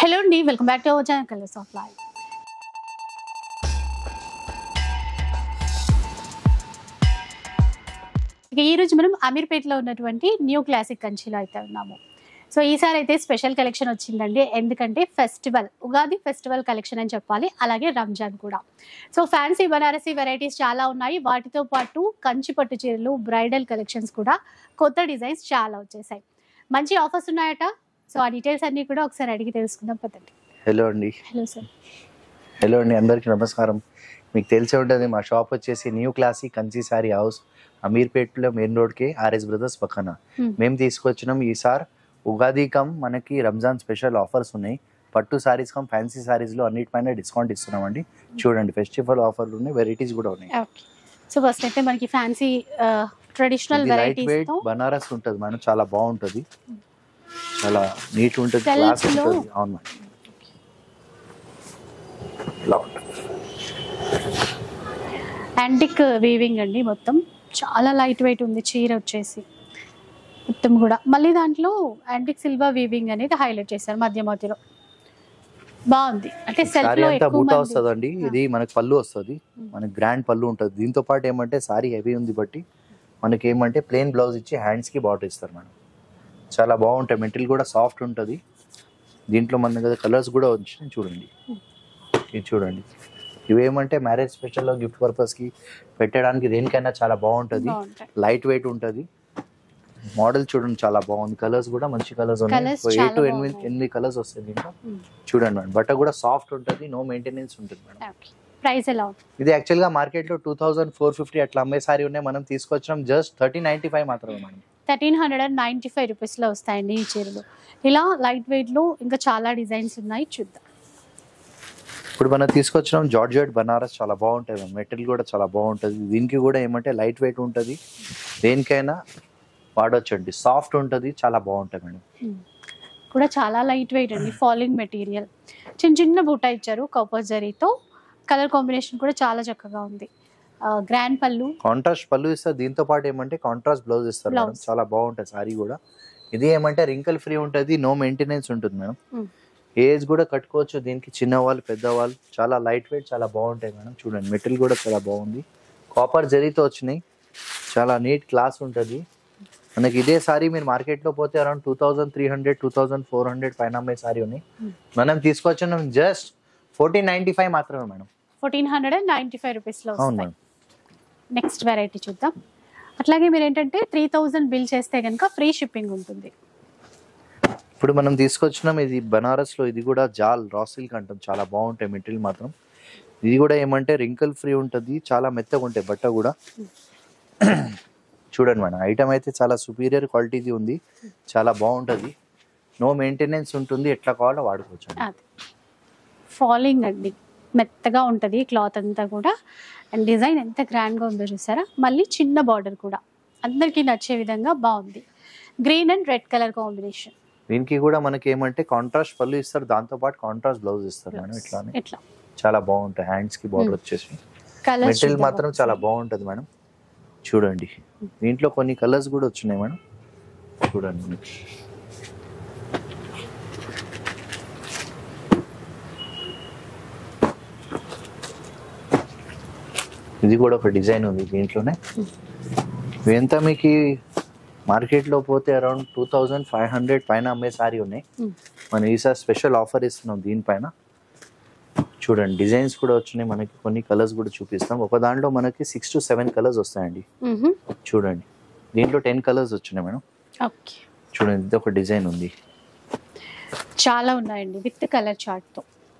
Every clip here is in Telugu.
హలో అండి welcome back to our channel colours of life ఇక ఈ రోజు మనం అమీర్పేటలో ఉన్నటువంటి న్యూ క్లాసిక్ కంచిలో అయితే ఉన్నాము సో ఈసారి అయితే స్పెషల్ కలెక్షన్ వచ్చిందండి ఎందుకంటే ఫెస్టివల్ ఉగాది ఫెస్టివల్ కలెక్షన్ అని చెప్పాలి అలాగే రంజాన్ కూడా సో ఫ్యాన్సీ బనారసీ వెరైటీస్ చాలా ఉన్నాయి వాటితో పాటు కంచి పట్టు చీరలు బ్రైడల్ కలెక్షన్స్ కూడా కొత్త డిజైన్స్ చాలా వచ్చేసాయి మంచి ఆఫర్స్ ఉన్నాయట సో ఆ డీటెయిల్స్ అన్ని కూడా ఒకసారి అడిగి తెలుసుకుందాం పదండి హలో అండి హలో సార్ హలో అండి అందరికీ నమస్కారం మీకు తెలిసే ఉంటుంది మా షాప్ వచ్చేసి new classic Kanchi sorry house అమీర్పేట్లో మెయిన్ రోడ్కి ఆర్ఎస్ బ్రదర్స్ పక్కన Hmm. మేము తీసుకొచ్చినాం ఈసారి ఉగాది కమ్ మనకి రంజాన్ స్పెషల్ ఆఫర్స్ ఉన్నాయి పట్టు సారీస్ కమ్ ఫ్యాన్సీ సారీస్లో అన్నిటిపైన డిస్కౌంట్ ఇస్తున్నామండి చూడండి ఫెస్టివల్ ఆఫర్లు ఉన్నాయి వెరైటీస్ కూడా ఉన్నాయి ఓకే సో ఫస్ట్ అయితే మనకి ఫ్యాన్సీ ట్రెడిషనల్ ఇది లైట్ వెరైటీస్ వెయిట్ తో బనారస్ ఉంటుంది మేడం చాలా బాగుంటుంది చాలా నీట్ ఉంటుంది Self క్లాస్ లో- ఉంటుంది అవును మేడం ఇలా ఉంటుంది యాంటిక్ వీవింగ్ అండి మొత్తం చాలా లైట్ వెయిట్ ఉంది చీర వచ్చేసి మొత్తం కూడా మళ్ళీ దాంట్లో యాంటిక్ సిల్వర్ వీవింగ్ అనేది హైలైట్ చేశారు మధ్య మధ్యలో బాగుంది అంటే సెల్ఫ్ సారీ లో అంతా ఎక్కువ బూటా మంది- వస్తుందండి ఇది మనకి పళ్ళు వస్తుంది మనకి గ్రాండ్ పళ్ళు ఉంటుంది దీంతో పాటు ఏమంటే సారీ హెవీ ఉంది బట్టి మనకి ఏమంటే ప్లెయిన్ బ్లౌజ్ ఇచ్చి హ్యాండ్స్ కి బార్డర్ ఇస్తారు మేడం చాలా బాగుంటాయి మెటీరియల్ కూడా సాఫ్ట్ ఉంటుంది దీంట్లో మన దగ్గర కలర్స్ కూడా వచ్చినాయి చూడండి ఇది చూడండి ఇవేమంటే మ్యారేజ్ స్పెషల్లో గిఫ్ట్ పర్పస్ కి పెట్టడానికి దేనికైనా చాలా బాగుంటుంది బాగుంటాయి లైట్ వెయిట్ ఉంటుంది మోడల్ చూడండి చాలా బాగుంది కలర్స్ కూడా మంచి కలర్స్ Colours ఉన్నాయి చాలా ఎయిట్ టు ఎనిమిది బాగున్నాయి. ఎనిమిది కలర్స్ వస్తాయి దీంట్లో Hmm. చూడండి మేడం బట్ట కూడా సాఫ్ట్ ఉంటుంది నో మెయింటెనెన్స్ ఉంటుంది మేడం ఓకే ప్రైస్ ఎలా ఉంది ఇది యాక్చువల్ గా మార్కెట్ లో టూ థౌసండ్ ఫోర్ ఫిఫ్టీ అట్లా అమ్మే సారీ ఉన్నాయి మనం తీసుకొచ్చినాం జస్ట్ థర్టీ నైన్టీ ఫైవ్ మాత్రమే madam thirteen hundred and ninety five రూపీస్లో వస్తాయండి ఈ చీరలు ఇలా లైట్ వెయిట్లో ఇంకా చాలా డిజైన్స్ ఉన్నాయి చూద్దాం ఇప్పుడు మనం తీసుకొచ్చినాం జార్జెట్ బనారస్ చాలా బాగుంటుంది మేడం మెటీరియల్ కూడా చాలా బాగుంటుంది దీనికి కూడా ఏమంటే లైట్ వెయిట్ ఉంటుంది దేనికైనా వాడొచ్చండి సాఫ్ట్ ఉంటుంది చాలా బాగుంటుంది మేడం Hmm. కూడా చాలా లైట్ వెయిట్ అండి ఫాలింగ్ మెటీరియల్ చిన్న చిన్న బూటా ఇచ్చారు కాపర్ జరీతో కలర్ కాంబినేషన్ కూడా చాలా చక్కగా ఉంది గ్రాండ్ పళ్ళు కాంట్రాస్ట్ పళ్ళు ఇస్తారు దీంతో పాటు ఏమంటే కాంట్రాస్ట్ బ్లౌజ్ ఇస్తారు మేడం Blouse. చాలా బాగుంటుంది సారీ కూడా ఇది ఏమంటే రింకల్ ఫ్రీ ఉంటుంది నో మెయింటెనెన్స్ ఉంటుంది మేడం Hmm. ఏజ్ కూడా కట్టుకోవచ్చు దీనికి చిన్న వాళ్ళు పెద్దవాళ్ళు చాలా లైట్ వెయిట్ చాలా బాగుంటాయి మేడం చూడండి మెటీరియల్ కూడా చాలా బాగుంది కాపర్ జరీతో వచ్చినాయి చాలా నీట్ క్లాస్ ఉంటుంది మనకి ఇదే సారీ మీరు మార్కెట్లో పోతే around two thousand three hundred two thousand four hundred పైన అమ్మే సారీ ఉన్నాయి Hmm. మనం తీసుకొచ్చినాం జస్ట్ ఫోర్టీన్ నైన్టీ ఫైవ్ మాత్రమే madam fourteen hundred and ninety five రూపీస్లో అవును వస్తాయి మేడం నెక్స్ట్ వెరైటీ చూద్దాం అట్లాగే మీరు ఏంటంటే త్రీ థౌజండ్ బిల్ చేస్తే కనుక ఫ్రీ షిప్పింగ్ ఉంటుంది ఇప్పుడు మనం తీసుకొచ్చినాం ఇది బనారస్ లో ఇది కూడా జాల్ రా సిల్క్ అంటాం చాలా బాగుంటాయి మెటీరియల్ మాత్రం ఇది కూడా ఏమంటే రింకల్ ఫ్రీ ఉంటుంది చాలా మెత్తగా ఉంటాయి బట్ట కూడా చూడండి మేడం ఐటమ్ అయితే చాలా సుపీరియర్ క్వాలిటీది ఉంది చాలా బాగుంటుంది నో మెయింటెనెన్స్ ఉంటుంది ఎట్లా కావాలో వాడుకోవచ్చు అది ఫాలింగ్ అండి మెత్తగా ఉంటుంది క్లాత్ అంతా కూడా అండ్ డిజైన్ ఎంత గ్రాండ్గా ఉందో చూసారా మళ్ళీ చిన్న బార్డర్ కూడా అందరికీ నచ్చే విధంగా బాగుంది green and red colour combination దీనికి కూడా మనకి ఏమంటే కాంట్రాస్ట్ పళ్ళు ఇస్తారు దాంతో పాటు కాంట్రాస్ట్ బ్లౌజ్ ఇస్తారు మేడం ఇట్లానే ఇట్లా చాలా బాగుంటాయి హ్యాండ్స్ కి బార్డర్ Hmm. వచ్చేసి కలర్ మెటీరియల్ మాత్రం చాలా బాగుంటది మేడం చూడండి దీంట్లో కొన్ని కలర్స్ కూడా వచ్చినాయి మేడం చూడండి మీకు. ఇది కూడా ఒక డిజైన్ ఉంది దీంట్లోనే ఎంత మీకు మార్కెట్లో పోతే around two thousand five hundred పైన అమ్మే సారీ ఉన్నాయి మనం ఈసారి స్పెషల్ ఆఫర్ ఇస్తున్నాం దీనిపైన చూడండి డిజైన్స్ కూడా వచ్చినాయి మనకి కొన్ని కలర్స్ కూడా చూపిస్తాం ఒక దాంట్లో మనకి సిక్స్ టు సెవెన్ కలర్స్ వస్తాయండి చూడండి దీంట్లో టెన్ కలర్స్ వచ్చినాయి మేడం ఓకే చూడండి ఇది ఒక డిజైన్ ఉంది చాలా ఉన్నాయండి విత్ కలర్ చార్ట్తో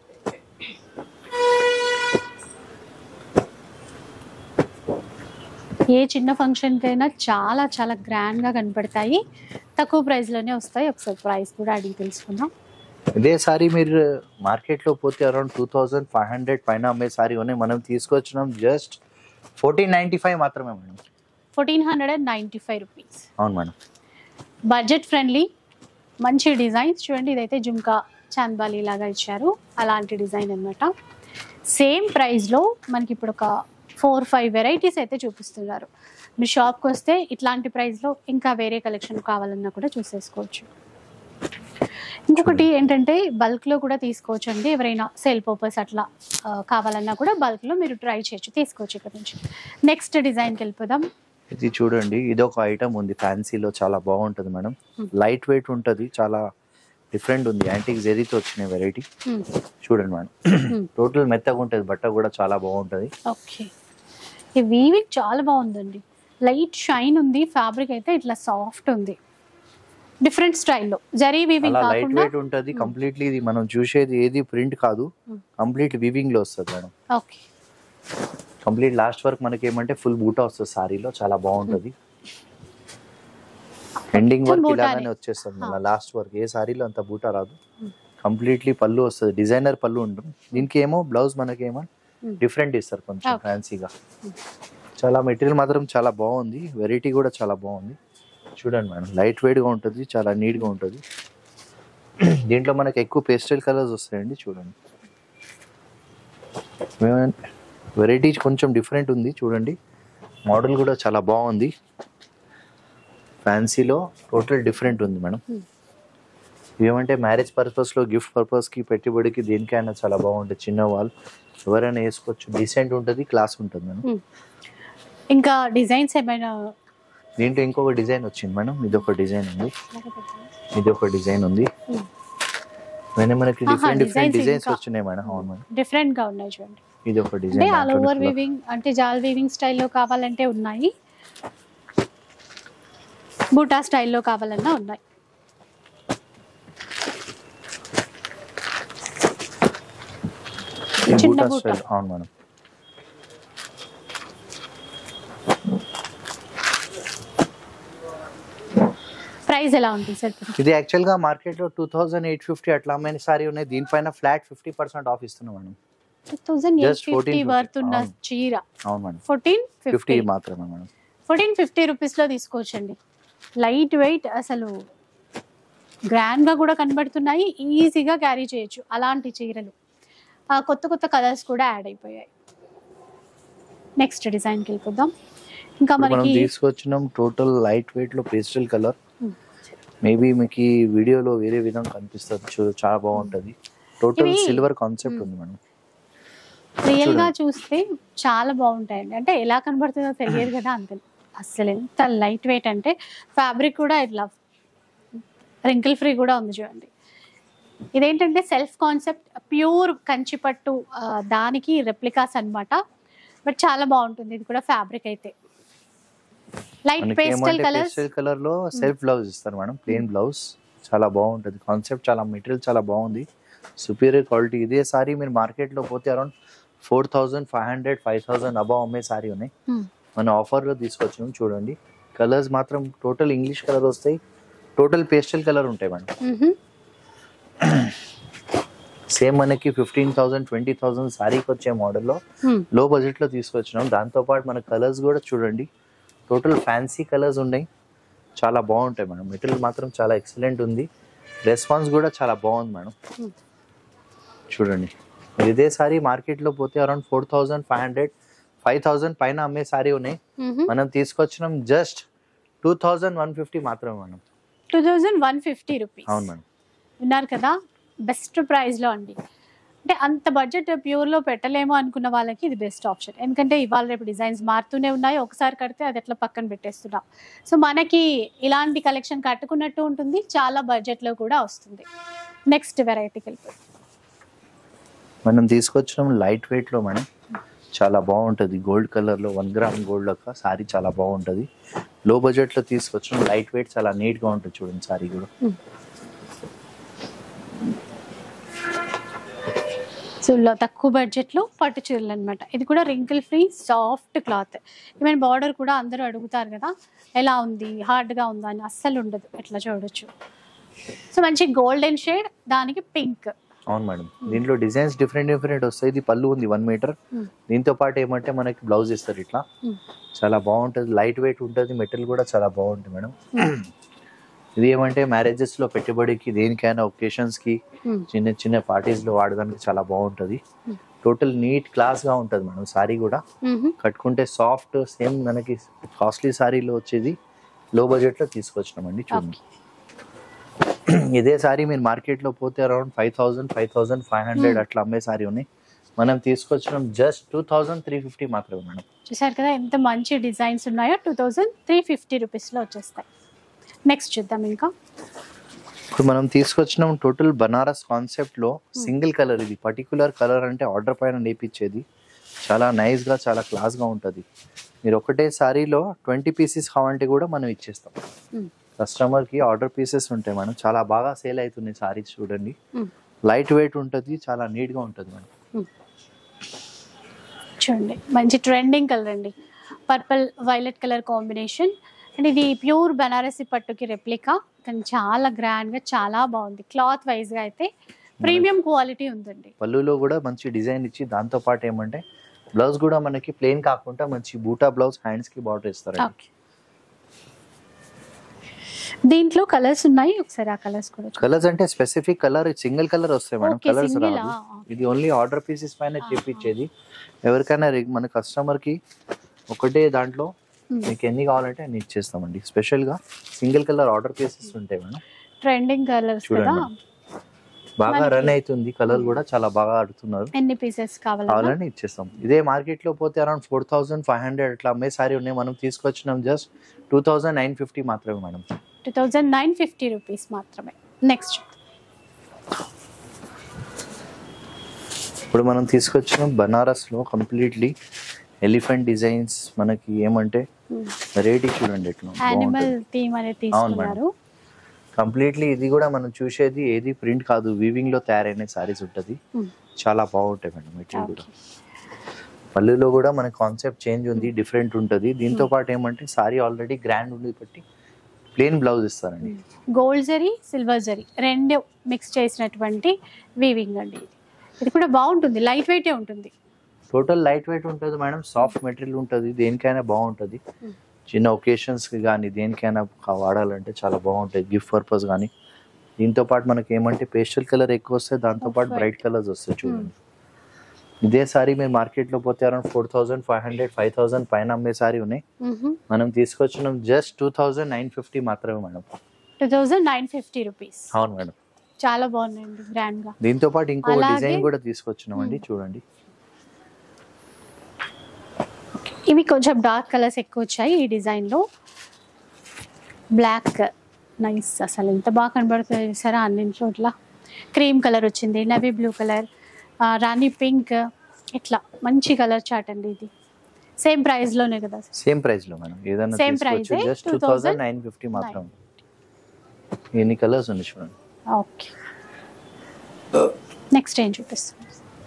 ఏ చిన్న ఫంక్షన్కైనా చాలా చాలా గ్రాండ్గా కనపడతాయి తక్కువ ప్రైస్లోనే వస్తాయి ఒకసారి ప్రైస్ కూడా అడిగి తెలుసుకుందాం ఇదే సారీ మీరు మార్కెట్లో పోతే around two thousand five hundred పైన అమ్మే సారీ ఉన్నాయి మనం తీసుకొచ్చినాం జస్ట్ ఫోర్టీన్ నైంటీ ఫైవ్ మాత్రమే madam fourteen hundred and ninety five rupees అవును మేడం బడ్జెట్ ఫ్రెండ్లీ మంచి డిజైన్స్ చూడండి ఇదైతే జుంకా చాంద్బాలి లాగా ఇచ్చారు అలాంటి డిజైన్ అన్నమాట సేమ్ ప్రైస్లో మనకి ఇప్పుడు ఒక ఫోర్ ఫైవ్ వెరైటీస్ అయితే చూపిస్తున్నారు మీరు షాప్కి వస్తే ఇట్లాంటి ప్రైస్లో ఇంకా వేరే కలెక్షన్ కావాలన్నా కూడా చూసేసుకోవచ్చు ఇంకొకటి ఏంటంటే బల్క్ లో కూడా తీసుకోవచ్చు అండి ఎవరైనా సేల్ పర్పస్ అట్లా ఆ, కావాలన్నా కూడా బల్క్ లో మీరు ట్రై చేయొచ్చు తీసుకోవచ్చు ఇక్కడ నుంచి నెక్స్ట్ డిజైన్కి వెళ్ళిపోదాం ఇది చూడండి ఇది ఒక ఐటమ్ ఉంది ఫ్యాన్సీలో చాలా బాగుంటుంది మేడం Hmm. లైట్ వెయిట్ ఉంటుంది చాలా డిఫరెంట్ ఉంది యాంటిక్ జెరీతో వచ్చిన వెరైటీ Hmm. చూడండి మేడం Hmm. టోటల్ మెత్తగా ఉంటుంది బట్ట కూడా చాలా బాగుంటుంది ఓకే ఈ వీవింగ్ చాలా బాగుందండి లైట్ షైన్ ఉంది ఫ్యాబ్రిక్ అయితే ఇట్లా సాఫ్ట్ ఉంది డిఫరెంట్ స్టైల్లో జరీ వీవింగ్ అలా లైట్ కాకుండా వెయిట్ ఉంటుంది కంప్లీట్లీ ఇది మనం చూసేది ఏది ప్రింట్ కాదు Hmm. కంప్లీట్ వివింగ్ లో వస్తుంది madam okay complete last work మనకి ఏమంటే ఫుల్ బూటా వస్తుంది సారీలో చాలా బాగుంటుంది ఎండింగ్ మొత్తం వర్క్ బూటానే. ఇలానే వచ్చేస్తుంది ఆ. మళ్ళీ లాస్ట్ వర్క్ ఏ సారీలో అంత బూటా రాదు Hmm. కంప్లీట్లీ పళ్ళు వస్తుంది డిజైనర్ పళ్ళు ఉంటుంది దీనికి ఏమో బ్లౌజ్ మనకేమో Hmm. డిఫరెంట్ ఇస్తారు కొంచెం Okay. ఫ్యాన్సీగా చాలా మెటీరియల్ మాత్రం చాలా బాగుంది వెరైటీ కూడా చాలా బాగుంది చూడండి మేడం లైట్ వెయిట్ గా ఉంటుంది చాలా నీట్ గా ఉంటుంది దీంట్లో మనకి ఎక్కువ పేస్టల్ కలర్స్ వస్తాయండి చూడండి వెరైటీ కొంచెం డిఫరెంట్ ఉంది చూడండి మోడల్ కూడా చాలా బాగుంది ఫ్యాన్సీలో టోటల్ డిఫరెంట్ ఉంది మేడం Hmm. ఏమంటే మ్యారేజ్ పర్పస్లో గిఫ్ట్ పర్పస్కి పెట్టుబడికి దేనికైనా చాలా బాగుంటుంది చిన్న వాళ్ళు ఎవరైనా వేసుకోవచ్చు డీసెంట్ ఉంటుంది క్లాస్ ఉంటుంది మేడం Hmm. ఇంకా డిజైన్స్ ఏమైనా దీంట్లో ఇంకొక డిజైన్ వచ్చింది మేడం ఇది ఒక డిజైన్ ఉంది ఇది ఒక డిజైన్ ఉంది Hmm. ఇవన్నీ మనకి ఆహా, డిఫరెంట్ డిఫరెంట్ designs డిజైన్స్ ఇంకా. వచ్చినాయి మేడం అవును మేడం డిఫరెంట్ గా ఉన్నాయి చూడండి ఇది ఒక అంటే డిజైన్ ఆల్ ఓవర్ వీవింగ్ అంటే జాల్ వీవింగ్ స్టైల్లో కావాలంటే ఉన్నాయి బూటా స్టైల్లో కావాలన్నా ఉన్నాయి చిన్న బూటా బూటా. స్టైల్ అవును మేడం ప్రైస్ ఎలా ఉంటుంది సార్ ఇది యాక్చువల్ గా మార్కెట్ లో టూ థౌసండ్ ఎయిట్ ఫిఫ్టీ అట్లా అమ్మాయిన సారీ ఉన్నాయి దీనిపైన ఫ్లాట్ ఫిఫ్టీ పర్సెంట్ ఆఫ్ ఇస్తున్నాం madam two thousand eight Just 1450, fifty worth ఉన్న అవును. చీర అవును మేడం ఫోర్టీన్ ఫిఫ్టీ ఫిఫ్టీ మాత్రమే మేడం ఫోర్టీన్ ఫిఫ్టీ రూపీస్లో తీసుకోవచ్చండి లైట్ వెయిట్ అసలు గ్రాండ్గా కూడా కనబడుతున్నాయి ఈజీగా క్యారీ చేయొచ్చు అలాంటి చీరలు ఆ, కొత్త కొత్త కలర్స్ కూడా యాడ్ అయిపోయాయి నెక్స్ట్ డిజైన్కి వెళ్ళిపోదాం ఇంకా ఇప్పుడు మనం మనకి తీసుకొచ్చినాం టోటల్ లైట్ వెయిట్ లో పేస్టల్ కలర్ Hmm. మేబీ మీకు ఈ వీడియోలో వేరే విధంగా కనిపిస్తుంది చూ చాలా బాగుంటది టోటల్ ఇవి- సిల్వర్ కాన్సెప్ట్ ఉంది మేడం రియల్గా చూస్తే చాలా బాగుంటాయండి అంటే ఎలా కనబడుతుందో తెలియదు కదా అంతే అసలు ఎంత లైట్ వెయిట్ అంటే ఫ్యాబ్రిక్ కూడా ఇట్లా రింకిల్ ఫ్రీ కూడా ఉంది చూడండి ఇదేంటంటే సెల్ఫ్ కాన్సెప్ట్ ప్యూర్ కంచిపట్టు ఆ, దానికి రెప్లికాస్ అన్నమాట బట్ చాలా బాగుంటుంది ఇది కూడా ఫ్యాబ్రిక్ అయితే లైట్ మనకి పేస్టల్ ఏమంటే కలర్స్ పేస్టల్ కలర్ లో సెల్ఫ్ బ్లౌజ్ ఇస్తారు మేడం ప్లెయిన్ బ్లౌజ్ చాలా బాగుంటది కాన్సెప్ట్ చాలా మెటీరియల్ చాలా బాగుంది సుపీరియర్ క్వాలిటీ ఇదే సారీ మీరు మార్కెట్ లో పోతే around four thousand five hundred five thousand above అమ్మే సారీ ఉన్నాయి మన ఆఫర్ లో తీసుకొచ్చినాం చూడండి కలర్స్ మాత్రం టోటల్ ఇంగ్లీష్ కలర్ వస్తాయి టోటల్ పేస్టల్ కలర్ ఉంటాయి మేడం సేమ్ మనకి ఫిఫ్టీన్ థౌసండ్ ట్వంటీ థౌసండ్ సారీకి వచ్చే మోడల్లో లో బడ్జెట్ లో తీసుకొచ్చినాం దాంతో పాటు మన కలర్స్ కూడా చూడండి టోటల్ ఫ్యాన్సీ కలర్స్ ఉన్నాయి చాలా బాగుంటాయి మేడం మెటీరియల్ మాత్రం చాలా ఎక్సలెంట్ ఉంది రెస్పాన్స్ కూడా చాలా బాగుంది మేడం Hmm. చూడండి మీరు ఇదే సారీ మార్కెట్ లో పోతే around four thousand five hundred five thousand పైన అమ్మే సారీ ఉన్నాయి మనం తీసుకొచ్చినాం just two thousand one fifty మాత్రమే madam two thousand one fifty rupees అవును మేడం విన్నారు కదా బెస్ట్ ప్రైస్లో అండి అంటే అంత బడ్జెట్ ప్యూర్లో పెట్టలేము అనుకున్న వాళ్ళకి ఇది బెస్ట్ ఆప్షన్ ఎందుకంటే ఇవాళ రేపు డిజైన్స్ మారుతూనే ఉన్నాయి ఒకసారి కడితే అది ఎట్లా పక్కన పెట్టేస్తున్నాం సో మనకి ఇలాంటి కలెక్షన్ కట్టుకున్నట్టు ఉంటుంది చాలా బడ్జెట్లో కూడా వస్తుంది నెక్స్ట్ వెరైటీకి వెళ్ళిపోయి మనం తీసుకొచ్చినాం లైట్ వెయిట్ లో మేడం చాలా బాగుంటది గోల్డ్ కలర్ లో వన్ గ్రామ్ గోల్డ్ లెక్క సారీ చాలా బాగుంటది లో బడ్జెట్ లో తీసుకొచ్చినాం లైట్ వెయిట్ చాలా నీట్ గా ఉంటుంది చూడండి సారీ కూడా సో లో తక్కువ బడ్జెట్లో పట్టు చీరలు అనమాట ఇది కూడా wrinkle free soft cloth even border కూడా అందరూ అడుగుతారు కదా ఎలా ఉంది హార్డ్గా ఉందా అని అస్సలు ఉండదు ఎట్లా చూడొచ్చు సో మంచి గోల్డెన్ షేడ్ దానికి పింక్ అవును మేడం దీంట్లో డిజైన్స్ డిఫరెంట్ డిఫరెంట్ వస్తాయి ఇది పళ్ళు ఉంది వన్ మీటర్ Hmm. దీంతో పాటు ఏమంటే మనకి బ్లౌజ్ ఇస్తారు ఇట్లా Hmm. చాలా బాగుంటది లైట్ వెయిట్ ఉంటుంది మెటీరియల్ కూడా చాలా బాగుంటుంది మేడం ఇది ఏమంటే మ్యారేజెస్ లో పెట్టుబడికి దేనికైనా ఒకేషన్స్ కి చిన్న చిన్న పార్టీస్ లో వాడడానికి చాలా బాగుంటది Hmm. టోటల్ నీట్ క్లాస్ గా ఉంటది మేడం సారీ కూడా కట్టుకుంటే సాఫ్ట్ సేమ్ మనకి కాస్ట్లీ సారీలో వచ్చేది లో బడ్జెట్ లో తీసుకొచ్చినామండి చూడండి ఇదే సారీ మీరు మార్కెట్లో పోతే around five thousand five thousand five hundred Hmm. అట్లా అమ్మే సారీ ఉన్నాయి మనం తీసుకొచ్చినాం just two thousand three fifty మాత్రమే మేడం చూసారు కదా ఎంత మంచి డిజైన్స్ ఉన్నాయో టూ థౌజండ్ త్రీ ఫిఫ్టీ రూపీస్లో వచ్చేస్తాయి నెక్స్ట్ చూద్దాం ఇంకా ఇప్పుడు మనం తీసుకొచ్చినాం టోటల్ బనారస్ కాన్సెప్ట్ లో సింగిల్ కలర్ ఇది పర్టికులర్ కలర్ అంటే ఆర్డర్ పైన నేర్పించేది చాలా నైస్ గా చాలా క్లాస్ గా ఉంటది మీరు ఒకటే సారీలో ట్వంటీ పీసెస్ కావాలంటే కూడా మనం ఇచ్చేస్తాం Hmm. కస్టమర్ కి ఆర్డర్ పీసెస్ ఉంటాయి మనం చాలా బాగా సేల్ అవుతున్నాయి సారీస్ చూడండి Hmm. లైట్ వెయిట్ ఉంటుంది చాలా నీట్ గా ఉంటుంది మేడం చూడండి మంచి ట్రెండింగ్ కలర్ అండి purple violet colour combination and ఇది ప్యూర్ బనారసి పట్టుకి రెప్లికా కానీ చాలా గ్రాండ్గా చాలా బాగుంది క్లాత్ వైజ్గా అయితే ప్రీమియం క్వాలిటీ ఉందండి పళ్ళులో కూడా మంచి డిజైన్ ఇచ్చి దాంతో పాటు ఏమంటే బ్లౌజ్ కూడా మనకి ప్లెయిన్ కాకుండా మంచి బూటా బ్లౌజ్ హ్యాండ్స్ కి బార్డర్ ఇస్తారు ఓకే దీంట్లో కలర్స్ ఉన్నాయి ఒకసారి ఆ కలర్స్ కూడా చూడండి. కలర్స్ అంటే స్పెసిఫిక్ కలర్ సింగిల్ కలర్ వస్తాయి మేడం Okay, కలర్స్ single రావు ఆ? ఇది ఓన్లీ ఆర్డర్ పీసెస్ పైన ఆహా. చేపించేది ఎవరికైనా రెగ్- మన కస్టమర్ కి ఒకటే దాంట్లో Hmm. మీకు ఎన్ని కావాలంటే అన్ని ఇచ్చేస్తామండి స్పెషల్ గా సింగిల్ కలర్ ఆర్డర్ పీసెస్ ఉంటాయి మేడం ట్రెండింగ్ కలర్స్ కదా చూడండి. బాగా మనకి- రన్ అవుతుంది కలర్ కూడా చాలా బాగా ఆడుతున్నారు ఎన్ని పీసెస్ కావాలన్నా కావాలని ఇచ్చేస్తాం ఇదే మార్కెట్ లో పోతే around four thousand five hundred అట్లా అమ్మే సారీ ఉన్నాయి మనం తీసుకొచ్చినాం just two thousand nine fifty మాత్రమే madam two thousand nine fifty rupees మాత్రమే నెక్స్ట్ ఇప్పుడు మనం తీసుకొచ్చిన బనారస్ లో కంప్లీట్లీ ఎలిఫెంట్ డిజైన్స్ మనకి ఏమంటే రేట్ చూడండి ఎట్లా యానిమల్ థీమ్ అనేది తీసుకున్నారు కంప్లీట్లీ ఇది కూడా మనం చూసేది ఏది ప్రింట్ కాదు వీవింగ్ లో తయారైన సారీస్ ఉంటది Hmm. చాలా బాగుంటాయి మేడం మెటీరియల్ కూడా Okay. పళ్ళులో కూడా మన కాన్సెప్ట్ చేంజ్ ఉంది డిఫరెంట్ ఉంటది దీంతో పాటు ఏమంటే సారీ ఆల్రెడీ గ్రాండ్ ఉంది బట్టి ప్లేన్ బ్లౌజ్ ఇస్తారండి గోల్డ్ జరీ సిల్వర్ జరీ రెండు మిక్స్ చేసినటువంటి వీవింగ్ అండి ఇది ఇది కూడా బాగుంటుంది లైట్ వెయిటే ఉంటుంది టోటల్ లైట్ వెయిట్ ఉంటుంది మేడం సాఫ్ట్ మెటీరియల్ ఉంటుంది దేనికైనా బాగుంటుంది Hmm. చిన్న ఒకేషన్స్కి కానీ దేనికైనా కా- వాడాలంటే చాలా బాగుంటుంది గిఫ్ట్ పర్పస్ కానీ దీంతో పాటు మనకి ఏమంటే పేస్టల్ కలర్ ఎక్కువ వస్తాయి దాంతో పాటు Off-white. బ్రైట్ కలర్స్ వస్తాయి చూడండి ఇదే సారీ మీరు మార్కెట్లో పోతే around four thousand five hundred five thousand పైన అమ్మే సారీ ఉన్నాయి మనం తీసుకొచ్చినాం just two thousand nine fifty మాత్రమే madam two thousand nine fifty rupees అవును మేడం చాలా బాగున్నాయండి గ్రాండ్ గా దీంతో పాటు ఇంకో అలాగే- డిజైన్ కూడా తీసుకొచ్చినామండి చూడండి ఇవి కొంచెం డార్క్ కలర్స్ ఎక్కువ వచ్చాయి ఈ డిజైన్ లో బ్లాక్ నైస్ అసలు ఎంత బాగా కనబడుతుంది సరే అన్ని చోట్ల క్రీమ్ కలర్ వచ్చింది నవీ బ్లూ కలర్ రాణి పింక్ ఇట్లా మంచి కలర్ చాట్ అండి ఇది సేమ్ ప్రైస్ లోనే కదా సేమ్ ప్రైస్ లో మేడం ఏదైనా Same తీసుకోవచ్చు price ఏ? Just two thousand nine fifty మాత్రం ఎన్ని కలర్స్ ఉన్నాయి చూడండి ఓకే నెక్స్ట్ ఏం చూపిస్తుంది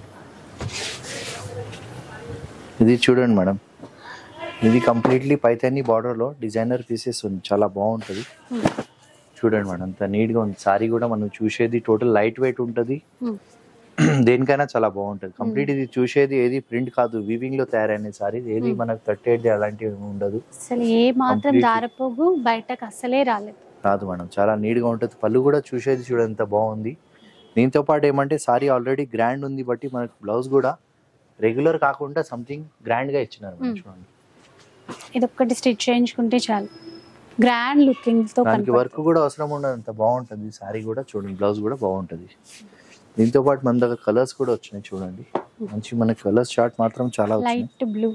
ఇది చూడండి మేడం ఇది కంప్లీట్లీ పైతాని బార్డర్ లో డిజైనర్ పీసెస్ ఉంది చాలా బాగుంటది చూడండి మేడం అంత నీట్ గా ఉంది సారీ కూడా మనం చూసేది టోటల్ లైట్ వెయిట్ ఉంటది దేనికైనా చాలా బాగుంటది కంప్లీట్ ఇది చూసేది ఏది ప్రింట్ కాదు వీవింగ్ లో తయారైన సారీ ఏది Hmm. మనకు తట్టేది అలాంటివి ఉండదు అసలు ఏ మాత్రం Completely. దారపోగు బయటకు అసలే రాలేదు రాదు మేడం చాలా నీట్ గా ఉంటుంది పళ్ళు కూడా చూసేది చూడండి ఎంత బాగుంది దీంతో పాటు ఏమంటే సారీ ఆల్రెడీ గ్రాండ్ ఉంది బట్టి మనకు బ్లౌజ్ కూడా రెగ్యులర్ కాకుండా సంథింగ్ గ్రాండ్ గా ఇచ్చినారు మేడం Hmm. చూడండి ఇది ఒక్కటి స్టిచ్ చేయించుకుంటే చాలు గ్రాండ్ లుకింగ్ తో దానికి వర్క్ కనపడుతుంది. కూడా అవసరం ఉండదు అంత బాగుంటుంది సారీ కూడా చూడండి బ్లౌజ్ కూడా బాగుంటుంది దీంతో పాటు మన దగ్గర కలర్స్ కూడా వచ్చినాయి చూడండి మంచి మన కలర్స్ చార్ట్ మాత్రం చాలా వచ్చినాయి లైట్ బ్లూ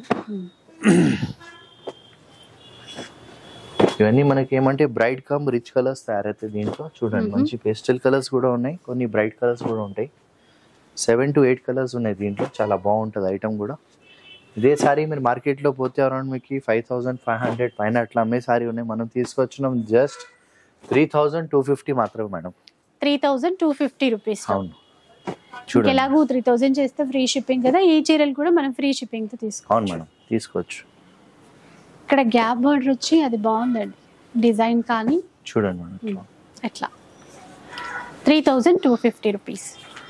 ఇవన్నీ మనకి ఏమంటే బ్రైట్ కమ్ రిచ్ కలర్స్ తయారైతాయి దీంట్లో చూడండి Mhm. మంచి పేస్టల్ కలర్స్ కూడా ఉన్నాయి కొన్ని బ్రైట్ కలర్స్ కూడా ఉంటాయి సెవెన్ టు ఎయిట్ కలర్స్ ఉన్నాయి దీంట్లో చాలా బాగుంటుంది ఐటమ్ కూడా ఇదే సారీ మీరు మార్కెట్లో పోతే అరౌండ్ మీకు ఫైవ్ థౌసండ్ ఫైవ్ హండ్రెడ్ పైన అట్లా అమ్మే సారీ ఉన్నాయి మనం తీసుకొచ్చినాం just three thousand two fifty మాత్రమే madam three thousand two fifty rupees అవును చూడండి ఎలాగూ త్రీ థౌజండ్ చేస్తే ఫ్రీ షిప్పింగ్ కదా ఈ చీరలు కూడా మనం ఫ్రీ షిప్పింగ్ తో అవును తీసుకోవచ్చు మేడం తీసుకోవచ్చు ఇక్కడ గ్యాప్ బోర్డర్ వచ్చి అది బాగుందండి డిజైన్ కానీ చూడండి మేడం ఇట్లా. ఎట్లా three thousand two fifty rupees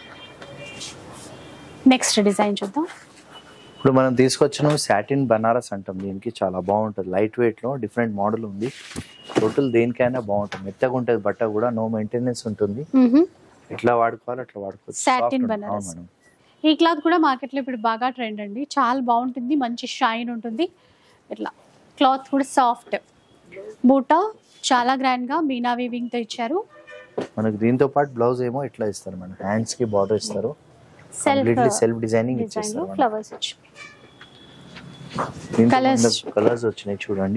next design చూద్దాం ఇప్పుడు మనం తీసుకొచ్చిన సాటిన్ బనారస్ అంటాం దీనికి చాలా బాగుంటుంది లైట్ వెయిట్ లో డిఫరెంట్ మోడల్ ఉంది టోటల్ దేనికైనా బాగుంటుంది మెత్తగా ఉంటుంది బట్ట కూడా నో మెయింటెనెన్స్ ఉంటుంది ఎట్లా వాడుకోవాలి అట్లా వాడుకోవచ్చు Satin Soft ఉంటుంది. బనారస్. అవును మేడం ఈ క్లాత్ కూడా మార్కెట్లో ఇప్పుడు బాగా ట్రెండ్ అండి చాలా బాగుంటుంది మంచి షైన్ ఉంటుంది ఇట్లా క్లాత్ కూడా సాఫ్ట్ బూటా చాలా గ్రాండ్గా మీనా వీవింగ్తో ఇచ్చారు మనకు దీంతో పాటు బ్లౌజ్ ఏమో ఇట్లా ఇస్తారు మేడం హ్యాండ్స్ కి బార్డర్ ఇస్తారు self completely self designing design ఇచ్చేస్తారు మేడం. ఫ్లవర్స్ వచ్చి దీంతో Colours. కలర్స్ వచ్చినాయి చూడండి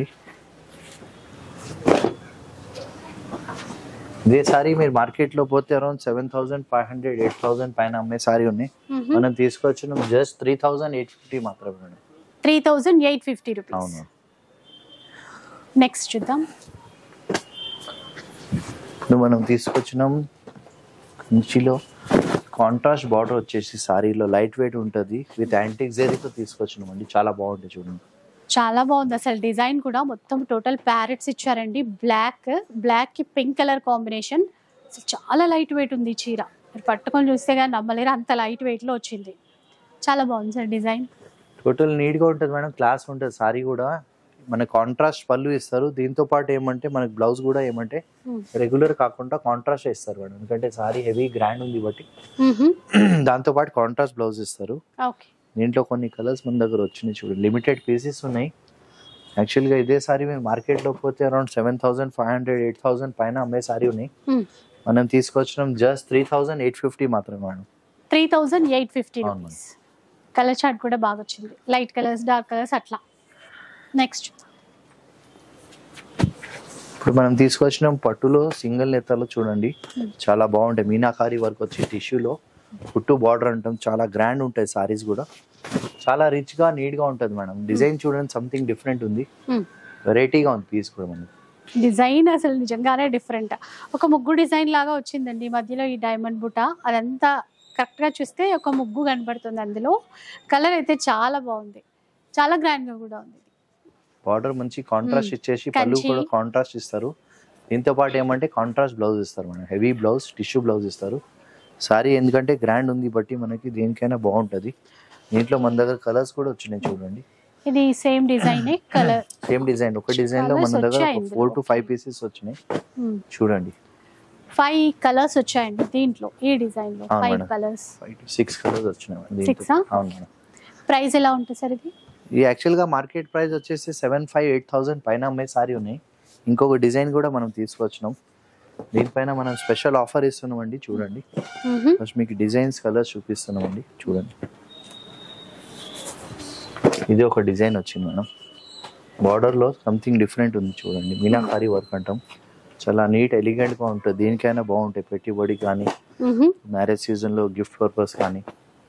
ఇదే సారీ మీరు మార్కెట్ లో పోతే around seven thousand five hundred eight thousand పైన అమ్మే సారీ ఉన్నాయి మనం తీసుకొచ్చిన just three thousand eight fifty మాత్రమే madam three thousand eight fifty rupees అవును నెక్స్ట్ చూద్దాం ఇప్పుడు మనం తీసుకొచ్చినాం కంచిలో కాంట్రాస్ట్ బార్డర్ వచ్చేసి సారీలో లైట్ వెయిట్ ఉంటుంది విత్ యాంటిక్ జెరీతో తీసుకొచ్చినాం అండి చాలా బాగుంటుంది చూడండి చాలా బాగుంది అసలు డిజైన్ కూడా మొత్తం టోటల్ ప్యారెట్స్ ఇచ్చారండి బ్లాక్ బ్లాక్ కి పింక్ కలర్ కాంబినేషన్ అసలు చాలా లైట్ వెయిట్ ఉంది ఈ చీర మీరు పట్టుకొని చూస్తే కానీ నమ్మలేరు అంత లైట్ వెయిట్ లో వచ్చింది చాలా బాగుంది సార్ డిజైన్ టోటల్ నీట్ గా ఉంటుంది మేడం క్లాస్ ఉంటుంది సారీ కూడా మన కాంట్రాస్ట్ పళ్ళు ఇస్తారు దీంతో పాటు ఏమంటే మనకి బ్లౌజ్ కూడా ఏమంటే రెగ్యులర్ కాకుండా కాంట్రాస్ట్ ఇస్తారు మేడం ఎందుకంటే సారీ హెవీ గ్రాండ్ ఉంది బట్టి దాంతో పాటు కాంట్రాస్ట్ బ్లౌజ్ ఇస్తారు ఓకే దీంట్లో కొన్ని కలర్స్ మన దగ్గర వచ్చినాయి చూడండి లిమిటెడ్ పీసెస్ ఉన్నాయి యాక్చువల్గా ఇదే సారీ మీరు మార్కెట్లో పోతే around seven thousand five hundred eight thousand పైన అమ్మే సారీ ఉన్నాయి మనం తీసుకొచ్చినాం just three thousand eight fifty మాత్రమే madam three thousand eight fifty అవును. రూపీస్ కలర్ చార్ట్ కూడా బాగా వచ్చింది లైట్ కలర్స్ డార్క్ కలర్స్ అట్లా నెక్స్ట్ ఇప్పుడు మనం తీసుకొచ్చిన పట్టులో సింగిల్ నెత్తలో చూడండి చాలా బాగుంటాయి మీనాకారి వర్క్ వచ్చి టిష్యూలో పుట్టు బార్డర్ అంటాం చాలా గ్రాండ్ ఉంటాయి సారీస్ కూడా చాలా రిచ్ గా నీట్ గా ఉంటుంది మేడం డిజైన్ చూడండి సంథింగ్ డిఫరెంట్ ఉంది వెరైటీగా ఉంది పీస్ కూడా మనకి డిజైన్ అసలు నిజంగానే డిఫరెంట్ ఒక ముగ్గు డిజైన్ లాగా వచ్చిందండి ఈ మధ్యలో ఈ డైమండ్ బుట్ట అదంతా కరెక్ట్ గా చూస్తే ఒక ముగ్గు కనబడుతుంది అందులో కలర్ అయితే చాలా బాగుంది చాలా గ్రాండ్ గా కూడా ఉంది బార్డర్ మంచి కాంట్రాస్ట్ Hmm. ఇచ్చేసి పళ్ళు కంచి. కూడా కాంట్రాస్ట్ ఇస్తారు దీంతో పాటు ఏమంటే కాంట్రాస్ట్ బ్లౌజ్ ఇస్తారు madam heavy blouse tissue blouse ఇస్తారు సారీ ఎందుకంటే గ్రాండ్ ఉంది బట్టి మనకి దేనికైనా బాగుంటది దీంట్లో మన దగ్గర కలర్స్ కూడా వచ్చినాయి చూడండి ఇది same design colour same design ఒక డిజైన్ లో మన Colours దగ్గర వచ్చాయి ఫోర్ ఇందులో. టు ఫైవ్ పీసెస్ వచ్చినాయి చూడండి ఫైవ్ కలర్స్ వచ్చాయండి దీంట్లో ఈ డిజైన్ లో అవును five madam. Colours five to six colours వచ్చినాయి మేడం Six దీంట్లో. ఆ? అవును మేడం ప్రైస్ ఎలా ఉంటుంది సార్ ఇది ఈ యాక్చువల్ గా మార్కెట్ ప్రైస్ వచ్చేసి సెవెన్ ఫైవ్ ఎయిట్ థౌసండ్ పైన అమ్మే సారీ ఉన్నాయి ఇంకొక డిజైన్ కూడా మనం తీసుకొచ్చినాం దీనిపైన మనం స్పెషల్ ఆఫర్ ఇస్తున్నామండి చూడండి మ్హూ. ఫస్ట్ మీకు డిజైన్స్ కలర్స్ చూపిస్తున్నామండి చూడండి ఇది ఒక డిజైన్ వచ్చింది మేడం బార్డర్ లో సంథింగ్ డిఫరెంట్ ఉంది చూడండి మీనాకారి వర్క్ అంటాం చాలా నీట్ ఎలిగెంట్ గా ఉంటుంది దేనికైనా బాగుంటాయి పెట్టుబడి కానీ మ్హూ. మ్యారేజ్ సీజన్ లో గిఫ్ట్ పర్పస్ కానీ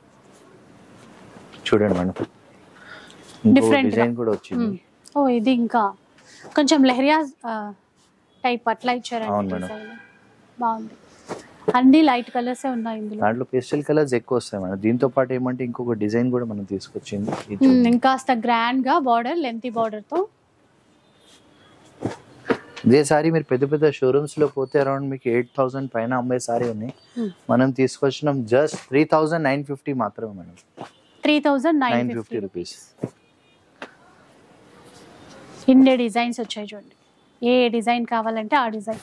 చూడండి మేడం ఇంకో Different గా. డిజైన్ కూడా వచ్చింది మ్. ఓ ఇది ఇంకా కొంచెం లెహరియా టైప్ అట్లా అవును ఇచ్చారండి మేడం. డిజైన్ బాగుంది అన్ని లైట్ కలర్స్ ఉన్నాయి ఇందులో దాంట్లో పేస్టల్ కలర్స్ ఎక్కువ వస్తాయి మేడం దీంతో పాటు ఏమంటే ఇంకొక డిజైన్ కూడా మనం తీసుకొచ్చింది ఇది మ్, చూడండి. ఇంకాస్త గ్రాండ్ గా బార్డర్ లెంతీ బార్డర్ తో ఇదే సారీ మీరు పెద్ద పెద్ద షోరూమ్స్ లో పోతే అరౌండ్ మీకు ఎయిట్ థౌసండ్ పైన అమ్మే సారీ ఉన్నాయి Hmm. మనం తీసుకొచ్చినాం just three thousand nine fifty మాత్రమే madam three thousand nine nine fifty fifty rupees ఇన్ని డిజైన్స్ వచ్చాయి చూడండి ఏ డిజైన్ కావాలంటే ఆ డిజైన్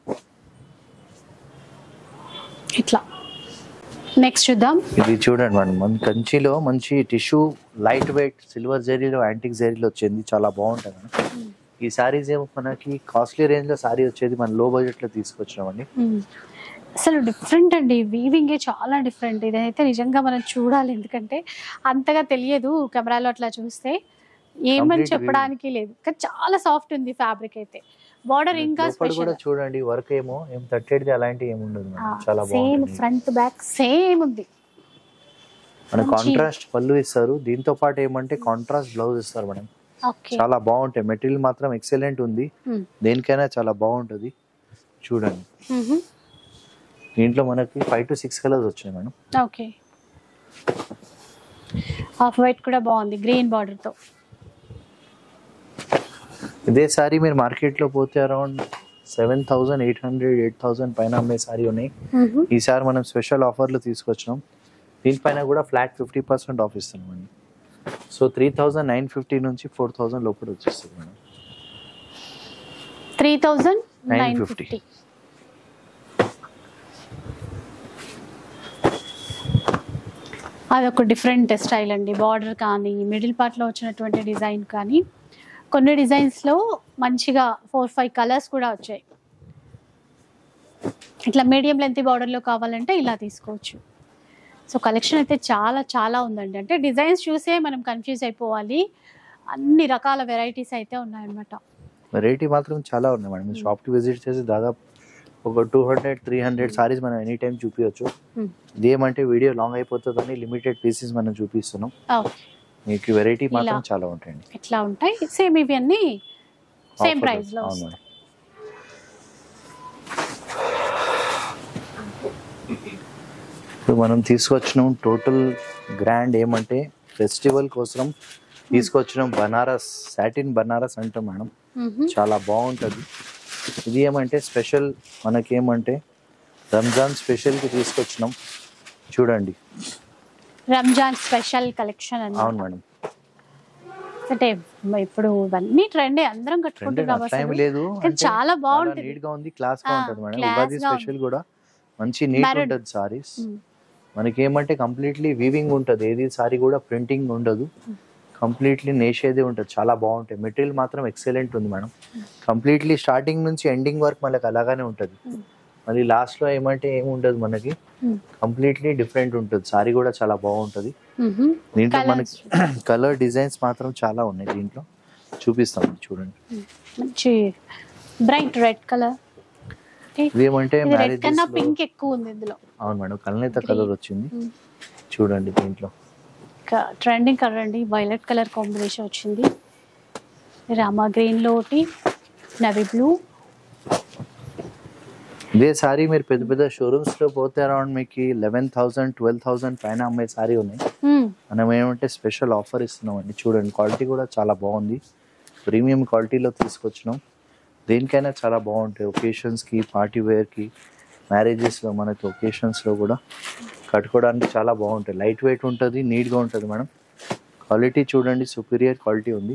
ఇట్లా నెక్స్ట్ చూద్దాం ఇది చూడండి మేడం మన కంచిలో మంచి టిష్యూ లైట్ వెయిట్ సిల్వర్ జరీలో యాంటిక్ జరీలో వచ్చింది చాలా బాగుంటుంది మేడం ఈ సారీస్ ఏమో మనకి కాస్ట్లీ రేంజ్ లో సారీ వచ్చేది మన లో బడ్జెట్ లో తీసుకొచ్చినామండి మ్మ్. అసలు డిఫరెంట్ అండి వీవింగే చాలా డిఫరెంట్ ఇదైతే నిజంగా మనం చూడాలి ఎందుకంటే అంతగా తెలియదు కెమెరాలో అట్లా చూస్తే ఏమని Complete చెప్పడానికి లేదు కానీ చాలా సాఫ్ట్ ఉంది ఫ్యాబ్రిక్ అయితే బార్డర్ ఇంకా లోపల స్పెషల్ కూడా చూడండి వర్క్ ఏమో ఏం తట్టేది అలాంటివి ఏమి ఉండదు మేడం చాలా సేమ్ బాగుంటుంది ఫ్రంట్ బ్యాక్ సేమ్ ఉంది మన మంచి- కాంట్రాస్ట్ పళ్ళు ఇస్తారు దీంతో పాటు ఏమంటే కాంట్రాస్ట్ బ్లౌజ్ ఇస్తారు మేడం ఓకే చాలా బాగుంటాయి మెటీరియల్ మాత్రం ఎక్సలెంట్ ఉంది దేనికైనా చాలా బాగుంటుంది చూడండి దీంట్లో మనకి ఫైవ్ టు సిక్స్ కలర్స్ వచ్చినాయి మేడం ఓకే ఆఫ్ వైట్ కూడా బాగుంది గ్రీన్ బార్డర్ తో ఇదే సారీ మీరు మార్కెట్లో పోతే around seven thousand eight hundred eight thousand పైన అమ్మే సారీ ఉన్నాయి ఈసారి మనం స్పెషల్ ఆఫర్లు తీసుకొచ్చినాం దీనిపైన కూడా ఫ్లాట్ ఫిఫ్టీ పర్సెంట్ ఆఫ్ ఇస్తున్నామండి so three thousand nine fifty నుంచి ఫోర్ థౌసండ్ లోపల వచ్చేస్తుంది madam three thousand nine 950. Fifty అదొక డిఫరెంట్ స్టైల్ అండి బార్డర్ కానీ మిడిల్ పార్ట్లో వచ్చినటువంటి డిజైన్ కానీ కొన్ని డిజైన్స్లో మంచిగా ఫోర్ ఫైవ్ కలర్స్ కూడా వచ్చాయి ఇట్లా మీడియం లెంత్ బార్డర్లో కావాలంటే ఇలా తీసుకోవచ్చు సో కలెక్షన్ అయితే చాలా చాలా ఉందండి అంటే డిజైన్స్ చూసే మనం కన్ఫ్యూజ్ అయిపోవాలి అన్ని రకాల వెరైటీస్ అయితే ఉన్నాయన్నమాట వెరైటీ మాత్రం చాలా ఉన్నాయి మేడం Hmm. షాప్ కి విజిట్ చేసి దాదాపు ఒక two hundred three hundred saris మనం ఎనీ టైం చూపించవచ్చు Hmm. ఇదేమంటే వీడియో లాంగ్ అయిపోతుందని లిమిటెడ్ పీసెస్ మనం చూపిస్తున్నాం ఓకే మీకు వెరైటీ మాత్రం ఇలా. చాలా ఉంటాయండి ఇట్లా ఉంటాయి సేమ్ ఇవి అన్ని సేమ్ Offer ప్రైస్ లో అవును వస్తాయి. మేడం. ఇప్పుడు మనం తీసుకొచ్చినాం టోటల్ గ్రాండ్ ఏమంటే ఫెస్టివల్ కోసం తీసుకొచ్చినాం బనారస్ సాటిన్ బనారస్ అంటాం మేడం మ్హూ. చాలా బాగుంటుంది ఇది ఏమంటే స్పెషల్ మనకేమంటే రంజాన్ స్పెషల్కి తీసుకొచ్చినాం చూడండి రంజాన్ స్పెషల్ కలెక్షన్ అవును అన్నమాట మేడం అంటే ఇప్పుడు ఇవన్నీ ట్రెండ్ అందరం ట్రెండ్ కట్టుకుంటున్నాం టైం అసలు లేదు కానీ అంటే చాలా బాగుంటుంది నీట్ గా ఉంది క్లాస్ గా ఆ, ఉంటుంది మేడం class ఉగాది గా స్పెషల్ కూడా మంచి నీట్ Maroon. ఉంటుంది సారీస్ మ్. మనకి ఏమంటే కంప్లీట్లీ వీవింగ్ ఉంటుంది ఏది సారీ కూడా ప్రింటింగ్ ఉండదు కంప్లీట్లీ నేషేదే ఉంటుంది చాలా బాగుంటాయి మెటీరియల్ మాత్రం ఎక్సలెంట్ ఉంది మేడం కంప్లీట్లీ స్టార్టింగ్ నుంచి ఎండింగ్ వరకు మనకి అలాగానే ఉంటుంది మ్. మళ్ళీ లాస్ట్ లో ఏమంటే ఏమి ఉండదు మనకి మ్. కంప్లీట్లీ డిఫరెంట్ ఉంటుంది సారీ కూడా చాలా బాగుంటుంది మ్హూ. దీంట్లో Colours. మనకి కలర్ డిజైన్స్ మాత్రం చాలా ఉన్నాయి దీంట్లో చూపిస్తాం చూడండి మంచి బ్రైట్ రెడ్ కలర్ ఇదేమంటే ఇది రెడ్ మ్యారేజెస్ కన్నా పింక్ ఎక్కువ ఉంది ఇందులో అవును మేడం కలనేత కలర్ వచ్చింది మ్. చూడండి దీంట్లో ట్రెండింగ్ కలర్ అండి వైలెట్ కలర్ కాంబినేషన్ వచ్చింది రామా గ్రీన్ లో ఒకటి నవీ బ్లూ ఇదే సారీ మీరు పెద్ద పెద్ద షోరూమ్స్ లో పోతే అరౌండ్ మీకు లెవెన్ థౌసండ్ ట్వెల్వ్ థౌసండ్ పైన అమ్మే సారీ ఉన్నాయి మనం ఏమంటే స్పెషల్ ఆఫర్ ఇస్తున్నామండి చూడండి క్వాలిటీ కూడా చాలా బాగుంది ప్రీమియం క్వాలిటీలో తీసుకొచ్చినాం దేనికైనా చాలా బాగుంటాయి ఒకేషన్స్కి పార్టీ వేర్కి మ్యారేజెస్లో మనకి ఒకేషన్స్లో కూడా కట్టుకోవడానికి చాలా బాగుంటాయి లైట్ వెయిట్ ఉంటుంది నీట్గా ఉంటుంది మేడం క్వాలిటీ చూడండి సుపీరియర్ క్వాలిటీ ఉంది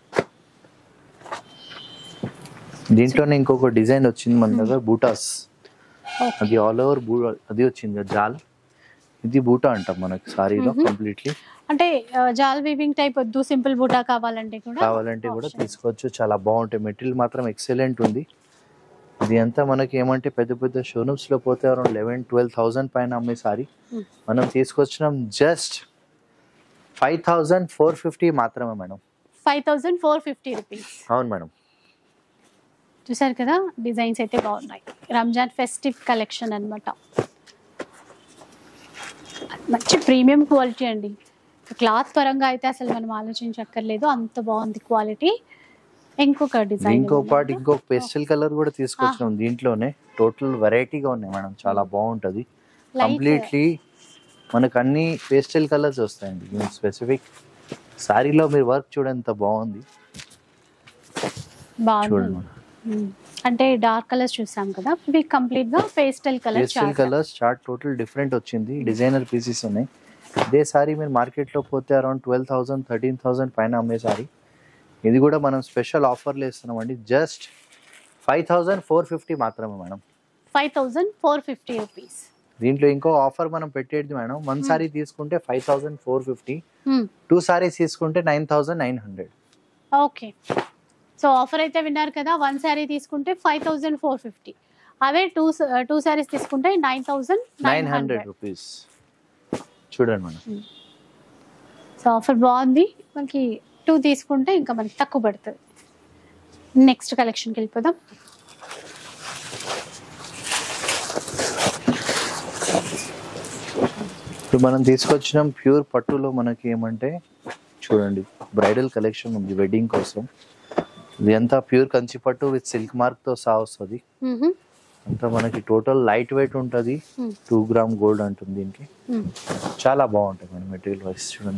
దీంట్లోనే ఇంకొక డిజైన్ వచ్చింది మన దగ్గర బూటాస్ ఓకే అది ఆల్ ఓవర్ బూ అది వచ్చింది కదా, జాల్ ఇది బూటా అంటాం మనకి సారీలో Mhm. కంప్లీట్లీ అంటే ఆ, జాల్ వీవింగ్ టైప్ వద్దు సింపుల్ బూటా కావాలంటే కూడా కావాలంటే కూడా option. తీసుకోవచ్చు చాలా బాగుంటాయి మెటీరియల్ మాత్రం ఎక్సలెంట్ ఉంది ఇది అంతా మనకి ఏమంటే పెద్ద పెద్ద షోరూమ్స్ లో పోతే అరౌండ్ లెవెన్ ట్వెల్వ్ థౌసండ్ పైన అమ్మే సారీ Hmm. మనం తీసుకొచ్చినాం just five thousand four fifty మాత్రమే madam five thousand four fifty rupees అవును మేడం చూసారు కదా డిజైన్స్ అయితే బాగున్నాయి రంజాన్ ఫెస్టివ్ కలెక్షన్ అన్నమాట మంచి ప్రీమియం క్వాలిటీ అండి క్లాత్ పరంగా అయితే అసలు మనం ఆలోచించక్కర్లేదు అంత బాగుంది క్వాలిటీ ఇంకొక డిజైన్ ఇంకో పాటు ఇంకొక పెస్టల్ కలర్ కూడా తీసుకొచ్చినాం దీంట్లోనే టోటల్ వెరైటీగా ఉన్నాయి మేడం చాలా బాగుంటది కంప్లీట్లీ మనకు అన్ని పేస్టల్ కలర్స్ వస్తాయండి దీని స్పెసిఫిక్ సారీలో మీరు వర్క్ చూడండి ఎంత బాగుంది బాగుంది చూడండి ఉమ్. అంటే డార్క్ కలర్స్ చూసాం కదా ఇవి కంప్లీట్ గా pastel colour pastel colours chart total different వచ్చింది డిజైనర్ పీసెస్ ఉన్నాయి ఇదే సారీ మీరు మార్కెట్లో పోతే around twelve thousand thirteen thousand పైన అమ్మే సారీ ఇది కూడా మనం స్పెషల్ ఆఫర్లు ఇస్తున్నామండి just five thousand four fifty మాత్రమే madam five thousand four fifty rupees దీంట్లో ఇంకో ఆఫర్ మనం పెట్టేది మేడం వన్ సారీ తీసుకుంటే five thousand four fifty um. Two saris తీసుకుంటే nine thousand nine hundred okay so offer అయితే విన్నారు కదా వన్ శారీ తీసుకుంటే ఫైవ్ థౌజండ్ ఫోర్ ఫిఫ్టీ అవే టూ టూ శారీస్ తీసుకుంటే nine thousand nine hundred rupees చూడండి మేడం సో ఆఫర్ బాగుంది మనకి టూ తీసుకుంటే ఇంకా మనకి తక్కువ పడుతుంది నెక్స్ట్ కలెక్షన్కి వెళ్ళిపోదాం ఇప్పుడు మనం తీసుకొచ్చిన ప్యూర్ పట్టులో మనకి ఏమంటే చూడండి బ్రైడల్ కలెక్షన్ ఉంది వెడ్డింగ్ కోసం ఇది అంతా ప్యూర్ కంచి పట్టు విత్ సిల్క్ మార్క్ తో సహా వస్తుంది మ్హూ. అంతా మనకి టోటల్ లైట్ వెయిట్ ఉంటుంది Hmm. టూ గ్రామ్ గోల్డ్ అంటుంది దీనికి మ్. చాలా బాగుంటుంది మేడం మెటీరియల్ వైస్ చూడండి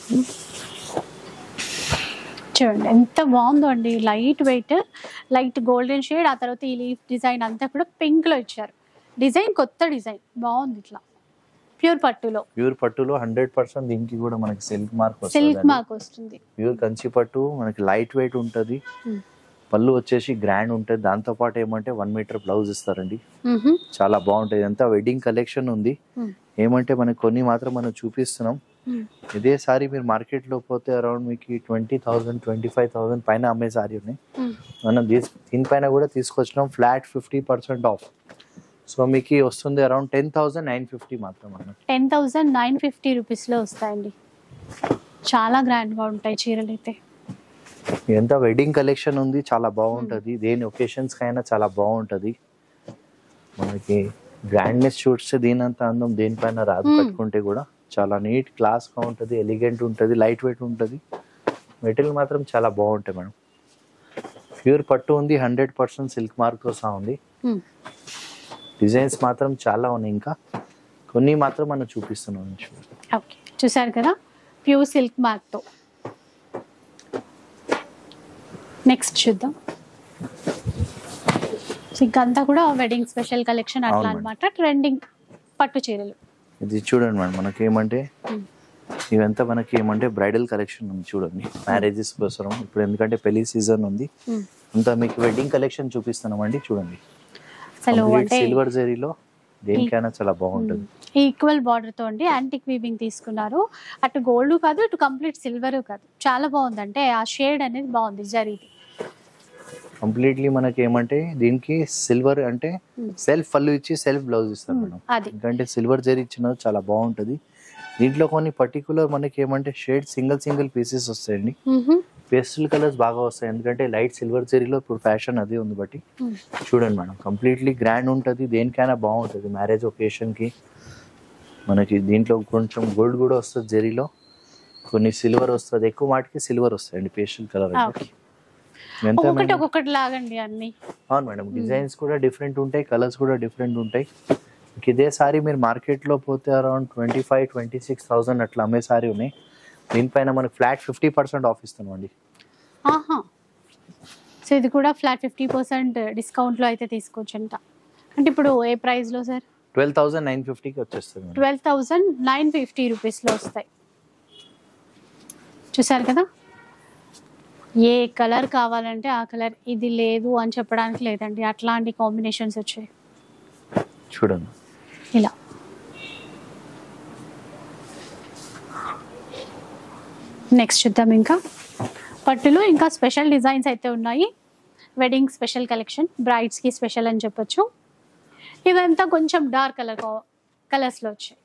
చూడండి ఎంత బాగుందో అండి light weight light golden shade ఆ తర్వాత ఈ లీఫ్ డిజైన్ అంతా కూడా పింక్ లో ఇచ్చారు డిజైన్ కొత్త డిజైన్ బాగుంది ఇట్లా ప్యూర్ పట్టులో ప్యూర్ పట్టులో హండ్రెడ్ పర్సెంట్ దీనికి కూడా మనకి సిల్క్ మార్క్ సిల్క్ వస్తుంది మార్క్ వస్తుంది ప్యూర్ కంచి పట్టు మనకి లైట్ వెయిట్ ఉంటుంది Hmm. పళ్ళు వచ్చేసి గ్రాండ్ ఉంటుంది దాంతో పాటు ఏమంటే వన్ మీటర్ బ్లౌజ్ ఇస్తారండి మ్హూ. చాలా బాగుంటుంది అంతా వెడ్డింగ్ కలెక్షన్ ఉంది మ్. ఏమంటే మనకి కొన్ని మాత్రం మనం చూపిస్తున్నాం మ్. ఇదే సారీ మీరు మార్కెట్లో పోతే అరౌండ్ మీకు twenty thousand twenty five thousand పైన అమ్మే సారీ ఉన్నాయి మ్. మనం దీస్ దీనిపైన కూడా తీసుకొచ్చినాం flat fifty percent off so మీకు వస్తుంది around ten thousand nine fifty మాత్రం అన్న టెన్ థౌజండ్ నైన్ ఫిఫ్టీ రూపీస్లో వస్తాయండి చాలా గ్రాండ్గా ఉంటాయి చీరలు అయితే ఎంత వెడ్డింగ్ కలెక్షన్ ఉంది చాలా బాగుంటది దేని ఒకేషన్స్ కైనా చాలా బాగుంటది మనకి గ్రాండ్నెస్ చూస్తే దీనంత అందం దేనిపైన రాదు Hmm. కట్టుకుంటే కూడా చాలా నీట్ క్లాస్ గా ఉంటది ఎలిగెంట్ ఉంటది లైట్ వెయిట్ ఉంటది మెటీరియల్ మాత్రం చాలా బాగుంటాయి మేడం ప్యూర్ పట్టు ఉంది హండ్రెడ్ పర్సెంట్ సిల్క్ మార్క్ తో సహా ఉంది Hmm. డిజైన్స్ మాత్రం చాలా ఉన్నాయి ఇంకా కొన్ని మాత్రం మనం చూపిస్తున్నాం ఓకే చూసారు కదా ప్యూర్ సిల్క్ మార్క్తో నెక్స్ట్ చూద్దాం సో ఇంకంతా కూడా వెడ్డింగ్ స్పెషల్ కలెక్షన్ అట్లా అవును మేడం. అనమాట ట్రెండింగ్ పట్టు చీరలు ఇది చూడండి మేడం మనకి ఏమంటే Hmm. ఇవంతా మనకి ఏమంటే బ్రైడల్ కలెక్షన్ ఉంది చూడండి మ్యారేజెస్ కోసం ఇప్పుడు ఎందుకంటే పెళ్లి సీజన్ ఉంది Hmm. అంతా మీకు వెడ్డింగ్ కలెక్షన్ చూపిస్తున్నామండి చూడండి అసలు అంటే సిల్వర్ జరీలో దేనికైనా చాలా బాగుంటుంది ఈక్వల్ బార్డర్ తో అండి యాంటిక్ వీవింగ్ తీసుకున్నారు అటు గోల్డ్ కాదు ఇటు కంప్లీట్ సిల్వర్ కాదు చాలా బాగుంది అంటే ఆ షేడ్ అనేది బాగుంది జరీది కంప్లీట్లీ మనకి ఏమంటే దీనికి సిల్వర్ అంటే Hmm. సెల్ఫ్ పళ్ళు ఇచ్చి సెల్ఫ్ బ్లౌజ్ ఇస్తారు మేడం అది ఎందుకంటే సిల్వర్ జరీ ఇచ్చినది చాలా బాగుంటది దీంట్లో కొన్ని పర్టికులర్ మనకి ఏమంటే షేడ్ సింగిల్ సింగిల్ పీసెస్ వస్తాయండి మ్మ్హమ్. పేస్టల్ కలర్స్ బాగా వస్తాయి ఎందుకంటే లైట్ సిల్వర్ జరీలో ఇప్పుడు ఫ్యాషన్ అదే ఉంది బట్టి మ్మ్. చూడండి మేడం కంప్లీట్లీ గ్రాండ్ ఉంటుంది దేనికైనా బాగుంటుంది మ్యారేజ్ ఒకేషన్కి మనకి దీంట్లో కొంచెం గోల్డ్ కూడా వస్తుంది జరీలో కొన్ని సిల్వర్ వస్తుంది ఎక్కువ మాటికి సిల్వర్ వస్తాయండి పేస్టల్ కలర్ ఆ, అయితే ఓకే. ఎంత ఒక్కొక్కటి మేడం? ఒక్కొక్కటి లాగండి అన్ని అవును మేడం డిజైన్స్ కూడా డిఫరెంట్ ఉంటాయి కలర్స్ కూడా డిఫరెంట్ ఉంటాయి ఇంక ఇదే సారీ మీరు మార్కెట్లో పోతే around twenty five twenty six thousand అట్లా అమ్మే సారీ ఉన్నాయి దీనిపైన మనకి ఫ్లాట్ ఫిఫ్టీ పర్సెంట్ ఆఫ్ ఇస్తున్నామండి ఆహా సో ఇది కూడా ఫ్లాట్ ఫిఫ్టీ పర్సెంట్ డిస్కౌంట్లో అయితే తీసుకోవచ్చంట అంటే ఇప్పుడు ఏ ప్రైస్లో సార్ ట్వెల్వ్ థౌసండ్ నైన్ ఫిఫ్టీకి వచ్చేస్తుంది madam twelve thousand nine fifty రూపీస్లో వస్తాయి చూసారు కదా ఏ కలర్ కావాలంటే ఆ కలర్ ఇది లేదు అని చెప్పడానికి లేదండి అట్లాంటి కాంబినేషన్స్ వచ్చాయి చూడండి ఇలా నెక్స్ట్ చూద్దాం ఇంకా పట్టులో ఇంకా స్పెషల్ డిజైన్స్ అయితే ఉన్నాయి వెడ్డింగ్ స్పెషల్ కలెక్షన్ బ్రైడ్స్కి స్పెషల్ అని చెప్పొచ్చు ఇదంతా కొంచెం డార్క్ కలర్ కలర్స్లో వచ్చాయి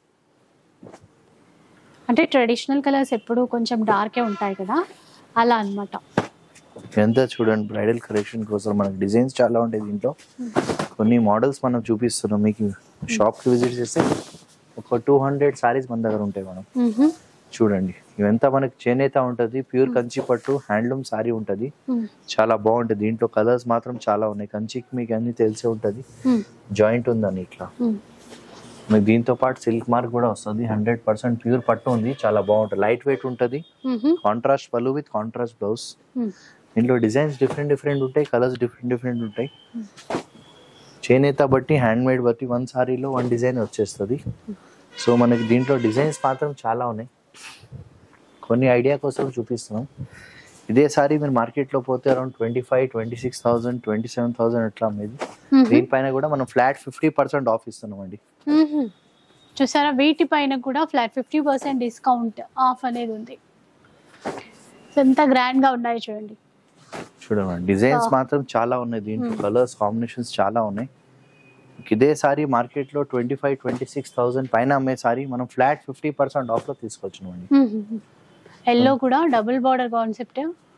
అంటే ట్రెడిషనల్ కలర్స్ ఎప్పుడు కొంచెం డార్కే ఉంటాయి కదా అలా అన్నమాట ఎంత చూడండి బ్రైడల్ కలెక్షన్ కోసం మనకి డిజైన్స్ చాలా ఉంటాయి దీంట్లో కొన్ని మోడల్స్ మనం చూపిస్తున్నాం మీకు షాప్కి విజిట్ చేస్తే ఒక టూ హండ్రెడ్ సారీస్ మన దగ్గర ఉంటాయి మనం మ్హూ. చూడండి ఇవంతా మనకి చేనేత ఉంటుంది ప్యూర్ కంచి పట్టు హ్యాండ్లూమ్ సారీ ఉంటుంది మ్. చాలా బాగుంటుంది దీంట్లో కలర్స్ మాత్రం చాలా ఉన్నాయి కంచికి మీకు అన్ని తెలిసే ఉంటుంది మ్. జాయింట్ ఉందని ఇట్లా మ్. మీకు దీంతో పాటు సిల్క్ మార్క్ కూడా వస్తుంది హండ్రెడ్ పర్సెంట్ ప్యూర్ పట్టు ఉంది చాలా బాగుంటుంది లైట్ వెయిట్ ఉంటుంది మ్హూ. కాంట్రాస్ట్ పళ్ళు విత్ కాంట్రాస్ట్ బ్లౌజ్ మ్. దీంట్లో డిజైన్స్ డిఫరెంట్ డిఫరెంట్ ఉంటాయి కలర్స్ డిఫరెంట్ డిఫరెంట్ ఉంటాయి చేనేత బట్టి హ్యాండ్ మేడ్ బట్టి వన్ సారీలో వన్ డిజైన్ వచ్చేస్తుంది సో మనకి దీంట్లో డిజైన్స్ మాత్రం చాలా ఉన్నాయి కొన్ని ఐడియా కోసం చూపిస్తున్నాం ఇదే సారీ మీరు మార్కెట్లో పోతే around twenty five twenty six thousand twenty seven thousand అట్లా అమ్మేది మ్హూ. దీనిపైన కూడా మనం ఫ్లాట్ ఫిఫ్టీ పర్సెంట్ ఆఫ్ ఇస్తున్నాం అండి మ్మ్. చూసారా వీటి పైన కూడా flat fifty percent discount off అనేది ఉంది సో ఎంత గ్రాండ్ గా ఉన్నాయి చూడండి చూడండి డిజైన్స్ Ah. మాత్రం చాలా ఉన్నాయి దీంట్లో Hmm. కలర్స్ కాంబినేషన్స్ చాలా ఉన్నాయి ఇదే సారీ మార్కెట్లో twenty five twenty six thousand పైన అమ్మే సారీ మనం ఫ్లాట్ ఫిఫ్టీ పర్సెంట్ ఆఫ్లో తీసుకొచ్చినాం అండి ఎల్లో కూడా డబుల్ బార్డర్ కాన్సెప్ట్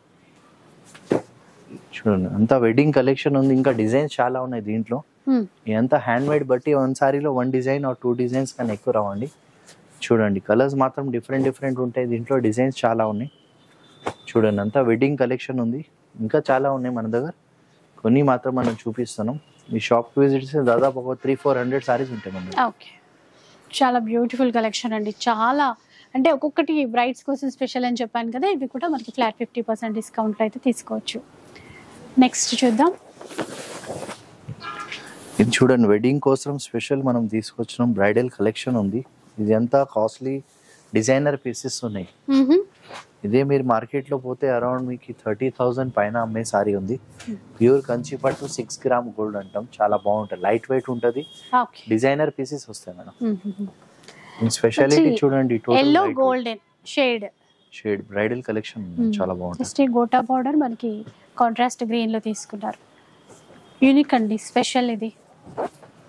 చూడండి అంతా వెడ్డింగ్ కలెక్షన్ ఉంది ఇంకా డిజైన్స్ చాలా ఉన్నాయి దీంట్లో ఇదంతా హ్యాండ్ మేడ్ బట్టి వన్ సారీలో one design or two designs కన్నా ఎక్కువ రావండి చూడండి కలర్స్ మాత్రం డిఫరెంట్ డిఫరెంట్ ఉంటాయి దీంట్లో డిజైన్స్ చాలా ఉన్నాయి చూడండి అంతా వెడ్డింగ్ కలెక్షన్ ఉంది ఇంకా చాలా ఉన్నాయి మన దగ్గర కొన్ని మాత్రం మనం చూపిస్తున్నాం ఈ షాప్కి విజిట్ చేస్తే దాదాపు ఒక త్రీ ఫోర్ హండ్రెడ్ సారీస్ ఉంటాయి మన దగ్గర. ఓకే చాలా బ్యూటిఫుల్ కలెక్షన్ అండి చాలా అంటే ఒక్కొక్కటి బ్రైడ్స్ కోసం స్పెషల్ అని చెప్పాను కదా ఇవి కూడా మనకి ఫ్లాట్ ఫిఫ్టీ పర్సెంట్ డిస్కౌంట్ అయితే తీసుకోవచ్చు నెక్స్ట్ చూద్దాం ఇది చూడండి వెడ్డింగ్ కోసం స్పెషల్ మనం తీసుకొచ్చినాం బ్రైడల్ కలెక్షన్ ఉంది ఇది అంతా కాస్ట్లీ డిజైనర్ పీసెస్ ఉన్నాయి మ్హూ. ఇదే మీరు మార్కెట్లో పోతే అరౌండ్ మీకు థర్టీ థౌజండ్ పైన అమ్మే సారీ ఉంది ప్యూర్ కంచి పట్టు సిక్స్ గ్రామ్ గోల్డ్ అంటాం చాలా బాగుంటుంది లైట్ వెయిట్ ఉంటుంది ఓకే డిజైనర్ పీసెస్ వస్తాయి మేడం మ్హూ. స్పెషాలిటీ వచ్చి చూడండి yellow golden shade shade bridal collection చాలా బాగుంటుంది జస్ట్ ఈ గోటా పౌడర్ మనకి కాంట్రాస్ట్ గ్రీన్ లో తీసుకున్నారు యూనిక్ అండి స్పెషల్ ఇది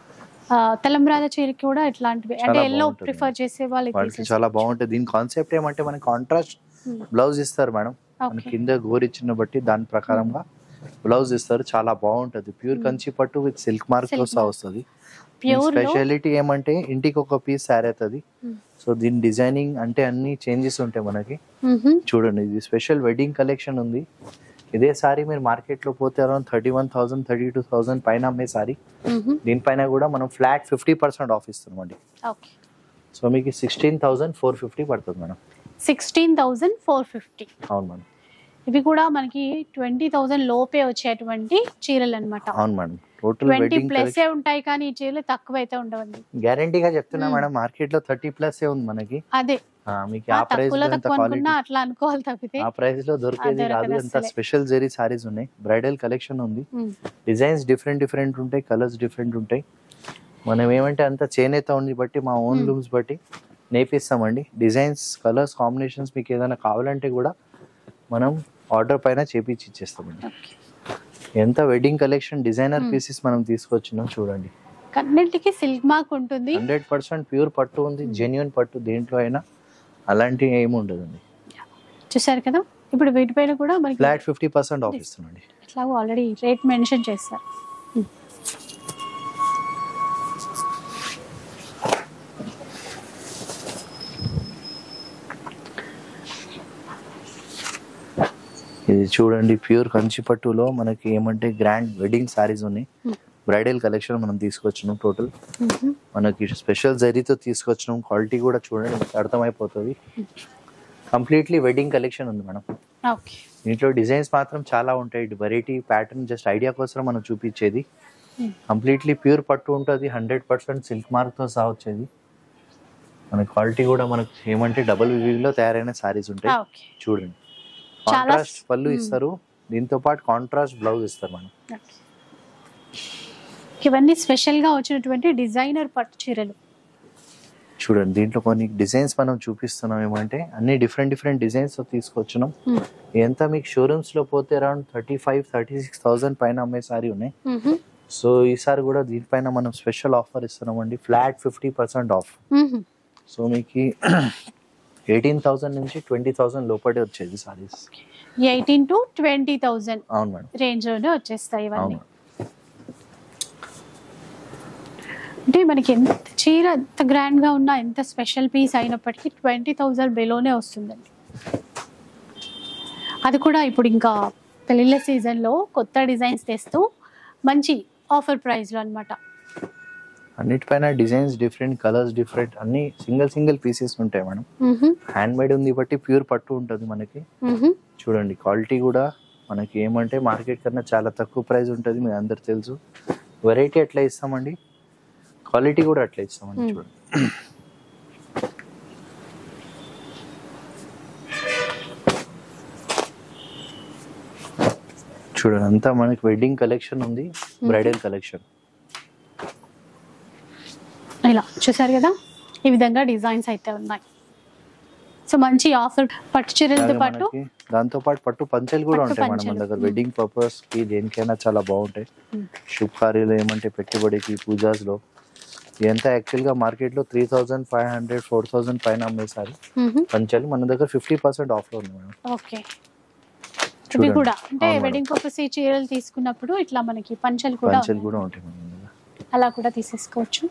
ఆ, తలంబ్రాల చీరకి కూడా ఇట్లాంటివి అంటే చాలా ఎల్లో బాగుంటుంది. ప్రిఫర్ చేసే వాళ్ళు ఇది వాళ్ళకి తీసేసుకోవచ్చు. చాలా బాగుంటుంది దీని కాన్సెప్ట్ ఏమంటే మనకి కాంట్రాస్ట్ Hmm. బ్లౌజ్ ఇస్తారు మేడం మన Okay. కింద గోరు ఇచ్చిన బట్టి దాని ప్రకారంగా బ్లౌజ్ ఇస్తారు చాలా బాగుంటది ప్యూర్ Hmm. కంచి పట్టు విత్ సిల్క్ మార్క్ తో Silk సహా mark. వస్తుంది Pure లో స్పెషాలిటీ ఏమంటే ఇంటికి ఒక పీస్ శారీ అవుతుంది Hmm. సో దీని డిజైనింగ్ అంటే అన్ని చేంజెస్ ఉంటాయి మనకి మ్హూ. చూడండి ఇది స్పెషల్ వెడ్డింగ్ కలెక్షన్ ఉంది ఇదే సారీ మీరు మార్కెట్ లో పోతే around thirty one thousand thirty two thousand పైన అమ్మే సారీ మ్హూ. దీనిపైన కూడా మనం ఫ్లాట్ ఫిఫ్టీ పర్సెంట్ ఆఫ్ ఇస్తున్నామండి ఓకే సో మీకు సిక్స్టీన్ థౌసండ్ ఫోర్ ఫిఫ్టీ పడుతుంది madam sixteen thousand four fifty అవును మేడం ఇవి కూడా మనకి ట్వంటీ థౌజండ్ లోపే వచ్చేటువంటి చీరలు అనమాట అవును madam total twenty wedding plus ఉంటాయి కానీ ఈ చీరలు తక్కువ అయితే ఉండవండి గ్యారంటీగా చెప్తున్నా Hmm. మేడం మార్కెట్ లో థర్టీ ప్లస్ ఏ ఉంది మనకి అదే ఆ, మీకు ఆ, ఆ ప్రైస్ తక్కువలో లో ఎంత తక్కువ క్వాలిటీ అనుకున్నా అట్లా అనుకోవాలి తప్పితే ఆ ప్రైస్ లో దొరికేది దొరకదు కాదు ఎంత అసలే. స్పెషల్ జెరీ సారీస్ ఉన్నాయి బ్రైడల్ కలెక్షన్ ఉంది మ్. డిజైన్స్ డిఫరెంట్ డిఫరెంట్ ఉంటాయి కలర్స్ డిఫరెంట్ ఉంటాయి మనం ఏమంటే అంత చేనేత ఉంది బట్టి మా ఓన్ Hmm. లూమ్స్ బట్టి నేపిస్తామండి డిజైన్స్ కలర్స్ కాంబినేషన్స్ మీకు ఏదైనా కావాలంటే కూడా మనం ఆర్డర్ పైన చేపించి ఇచ్చేస్తామండి ఓకే ఎంత wedding collection designer Hmm. Pieces మనం తీసుకొచ్చినాం చూడండి కన్నింటికి సిల్క్ మార్క్ ఉంటుంది హండ్రెడ్ పర్సెంట్ ప్యూర్ పట్టు ఉంది జెన్యున్ పట్టు దేంట్లో అయినా అలాంటి ఏమి ఉండదండి చూసారు కదా ఇప్పుడు వీటిపైన కూడా మనకి ఫ్లాట్ ఫిఫ్టీ పర్సెంట్ ఆఫ్ ఇస్తున్నాండి ఎట్లాగో ఆల్రెడీ రేట్ మెన్షన్ చేస్తారు మ్. ఇది చూడండి ప్యూర్ కంచి పట్టులో మనకి ఏమంటే గ్రాండ్ వెడ్డింగ్ సారీస్ ఉన్నాయి Hmm. బ్రైడల్ కలెక్షన్ మనం తీసుకొచ్చినాం టోటల్ మ్హూ. మనకి స్పెషల్ జరీతో తీసుకొచ్చినాం క్వాలిటీ కూడా చూడండి మీకు అర్థమైపోతుంది కంప్లీట్లీ వెడ్డింగ్ కలెక్షన్ ఉంది మేడం ఓకే దీంట్లో డిజైన్స్ మాత్రం చాలా ఉంటాయి వెరైటీ ప్యాటర్న్ జస్ట్ ఐడియా కోసం మనం చూపించేది Hmm. కంప్లీట్లీ ప్యూర్ పట్టు ఉంటుంది హండ్రెడ్ పర్సెంట్ సిల్క్ మార్క్తో సహా వచ్చేది మన క్వాలిటీ కూడా మనకు ఏమంటే డబుల్ లో తయారైన సారీస్ ఉంటాయి ఓకే చూడండి చాలా కాంట్రాస్ట్ పళ్ళు Hmm. ఇస్తారు దీంతో పాటు కాంట్రాస్ట్ బ్లౌజ్ ఇస్తారు మనం ఓకే. ఇవన్నీ స్పెషల్ గా వచ్చినటువంటి డిజైనర్ పట్టు చీరలు చూడండి దీంట్లో కొన్ని డిజైన్స్ మనం చూపిస్తున్నాం ఏమంటే అన్ని డిఫరెంట్ డిఫరెంట్ డిజైన్స్ తీసుకొచ్చినాం మ్. ఎంత మీకు షోరూమ్స్ లో పోతే around thirty five thirty six thousand పైన అమ్మే సారీ ఉన్నాయి మ్హూ. సో ఈసారి కూడా దీనిపైన మనం స్పెషల్ ఆఫర్ ఇస్తున్నామండి ఫ్లాట్ ఫిఫ్టీ పర్సెంట్ ఆఫ్ మ్హూ. సో మీకు ఎయిటీన్ థౌసండ్ నుంచి ట్వంటీ థౌసండ్ లోపడే వచ్చేది saris eighteen to twenty thousand అవును మేడం రేంజ్ లోనే వచ్చేస్తాయి ఇవన్నీ అవును అంటే మనకి ఎంత చీర ఎంత గ్రాండ్ గా ఉన్నా ఎంత స్పెషల్ పీస్ అయినప్పటికీ ట్వంటీ థౌజండ్ బిలోనే వస్తుందండి అది కూడా ఇప్పుడు ఇంకా పెళ్ళిళ్ళ సీజన్లో కొత్త డిజైన్స్ తెస్తూ మంచి ఆఫర్ ప్రైస్లో అనమాట అన్నిటిపైన డిజైన్స్ డిఫరెంట్ కలర్స్ డిఫరెంట్ అన్ని సింగిల్ సింగిల్ పీసెస్ ఉంటాయి మేడం హ్యాండ్ మేడ్ ఉంది బట్టి ప్యూర్ పట్టు ఉంటుంది మనకి చూడండి క్వాలిటీ కూడా మనకి ఏమంటే మార్కెట్ కన్నా చాలా తక్కువ ప్రైస్ ఉంటుంది మీకు అందరు తెలుసు వెరైటీ ఎట్లా ఇస్తామండి క్వాలిటీ కూడా అట్లా ఇస్తామండి Hmm. చూడండి చూడండి అంతా మనకి వెడ్డింగ్ కలెక్షన్ ఉంది బ్రైడల్ కలెక్షన్ ఇలా చూసారు కదా ఈ విధంగా డిజైన్స్ అయితే ఉన్నాయి సో మంచి ఆఫర్ పట్టు చీరలతో పాటు దాంతో పాటు పట్టు పంచెలు కూడా పట్టు ఉంటాయి మేడం మన పంచెలు. దగ్గర Hmm. వెడ్డింగ్ పర్పస్ కి దేనికైనా చాలా బాగుంటాయి Hmm. శుభకార్యాలు ఏమంటే పెట్టుబడికి పూజాస్ లో ఎంత యాక్చువల్ గా మార్కెట్ లో three thousand five hundred four thousand పైన అమ్మేసారి మ్మ్. పంచెలు మన దగ్గర ఫిఫ్టీ పర్సెంట్ ఆఫ్ లో ఉంది మేడం ఓకే ఇవి చూడండి. కూడా అంటే అవును మేడం. వెడ్డింగ్ పర్పస్ ఈ చీరలు తీసుకున్నప్పుడు ఇట్లా మనకి పంచలు కూడా పంచెలు ఉన్నాయి. కూడా ఉంటాయి మన దగ్గర అలా కూడా తీసేసుకోవచ్చు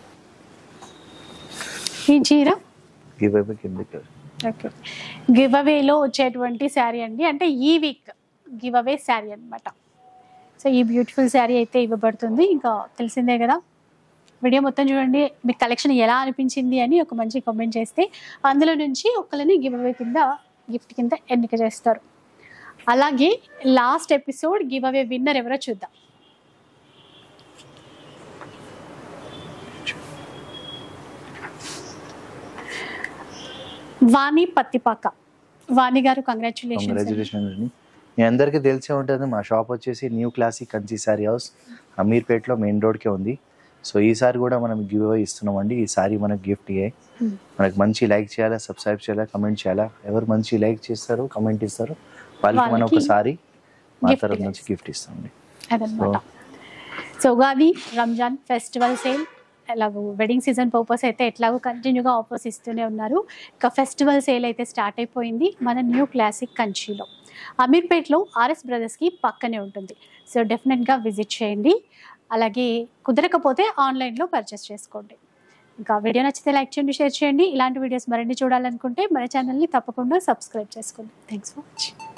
ఈ చీర ఇవేవి కిందకి ఓకే గివ్ అవేలో వచ్చేటువంటి శారీ అండి అంటే ఈ వీక్ గివ్ అవే శారీ అనమాట సో ఈ బ్యూటిఫుల్ శారీ అయితే ఇవ్వబడుతుంది ఇంకా తెలిసిందే కదా వీడియో మొత్తం చూడండి మీకు కలెక్షన్ ఎలా అనిపించింది అని ఒక మంచి కామెంట్ చేస్తే అందులో నుంచి ఒకరిని గివ్ అవే కింద గిఫ్ట్ కింద ఎన్నిక చేస్తారు అలాగే last episode giveaway winner ఎవరో చూద్దాం వాణి పత్తిపాక వాణి గారు కంగ్రాచులేషన్స్ కంగ్రాచులేషన్ అండి మీ అందరికీ తెలిసే ఉంటుంది మా షాప్ వచ్చేసి new classic Kanchi sorry house అమీర్పేట్లో మెయిన్ రోడ్కే ఉంది సో ఈసారి కూడా మనం గివ్ అవే ఇస్తున్నామండి ఈ సారీ మనకు గిఫ్ట్ ఇయ్యాయి Hmm. మనకు మంచి లైక్ చేయాలా సబ్స్క్రైబ్ చేయాలా కమెంట్ చేయాలా ఎవరు మంచి లైక్ చేస్తారు కమెంట్ ఇస్తారు వాళ్ళకి మనం వాళ్ళకి ఒకసారి మా gift తరఫు ఇవ్వచ్చు. నుంచి గిఫ్ట్ ఇస్తామండి అదనమాట so Ugadi Ramzan festival sale ఎలాగో వెడ్డింగ్ సీజన్ పర్పస్ అయితే ఎట్లాగో కంటిన్యూగా ఆఫర్స్ ఇస్తూనే ఉన్నారు ఇక ఫెస్టివల్ సేల్ అయితే స్టార్ట్ అయిపోయింది మన న్యూ క్లాసిక్ కంచిలో అమీర్పేట్లో ఆర్ఎస్ బ్రదర్స్కి పక్కనే ఉంటుంది సో డెఫినెట్గా విజిట్ చేయండి అలాగే కుదరకపోతే ఆన్లైన్లో పర్చేస్ చేసుకోండి ఇంకా వీడియో నచ్చితే లైక్ చేయండి షేర్ చేయండి ఇలాంటి వీడియోస్ మరిన్ని చూడాలనుకుంటే మన ఛానల్ని తప్పకుండా సబ్స్క్రైబ్ చేసుకోండి థ్యాంక్స్ ఫర్ వాచింగ్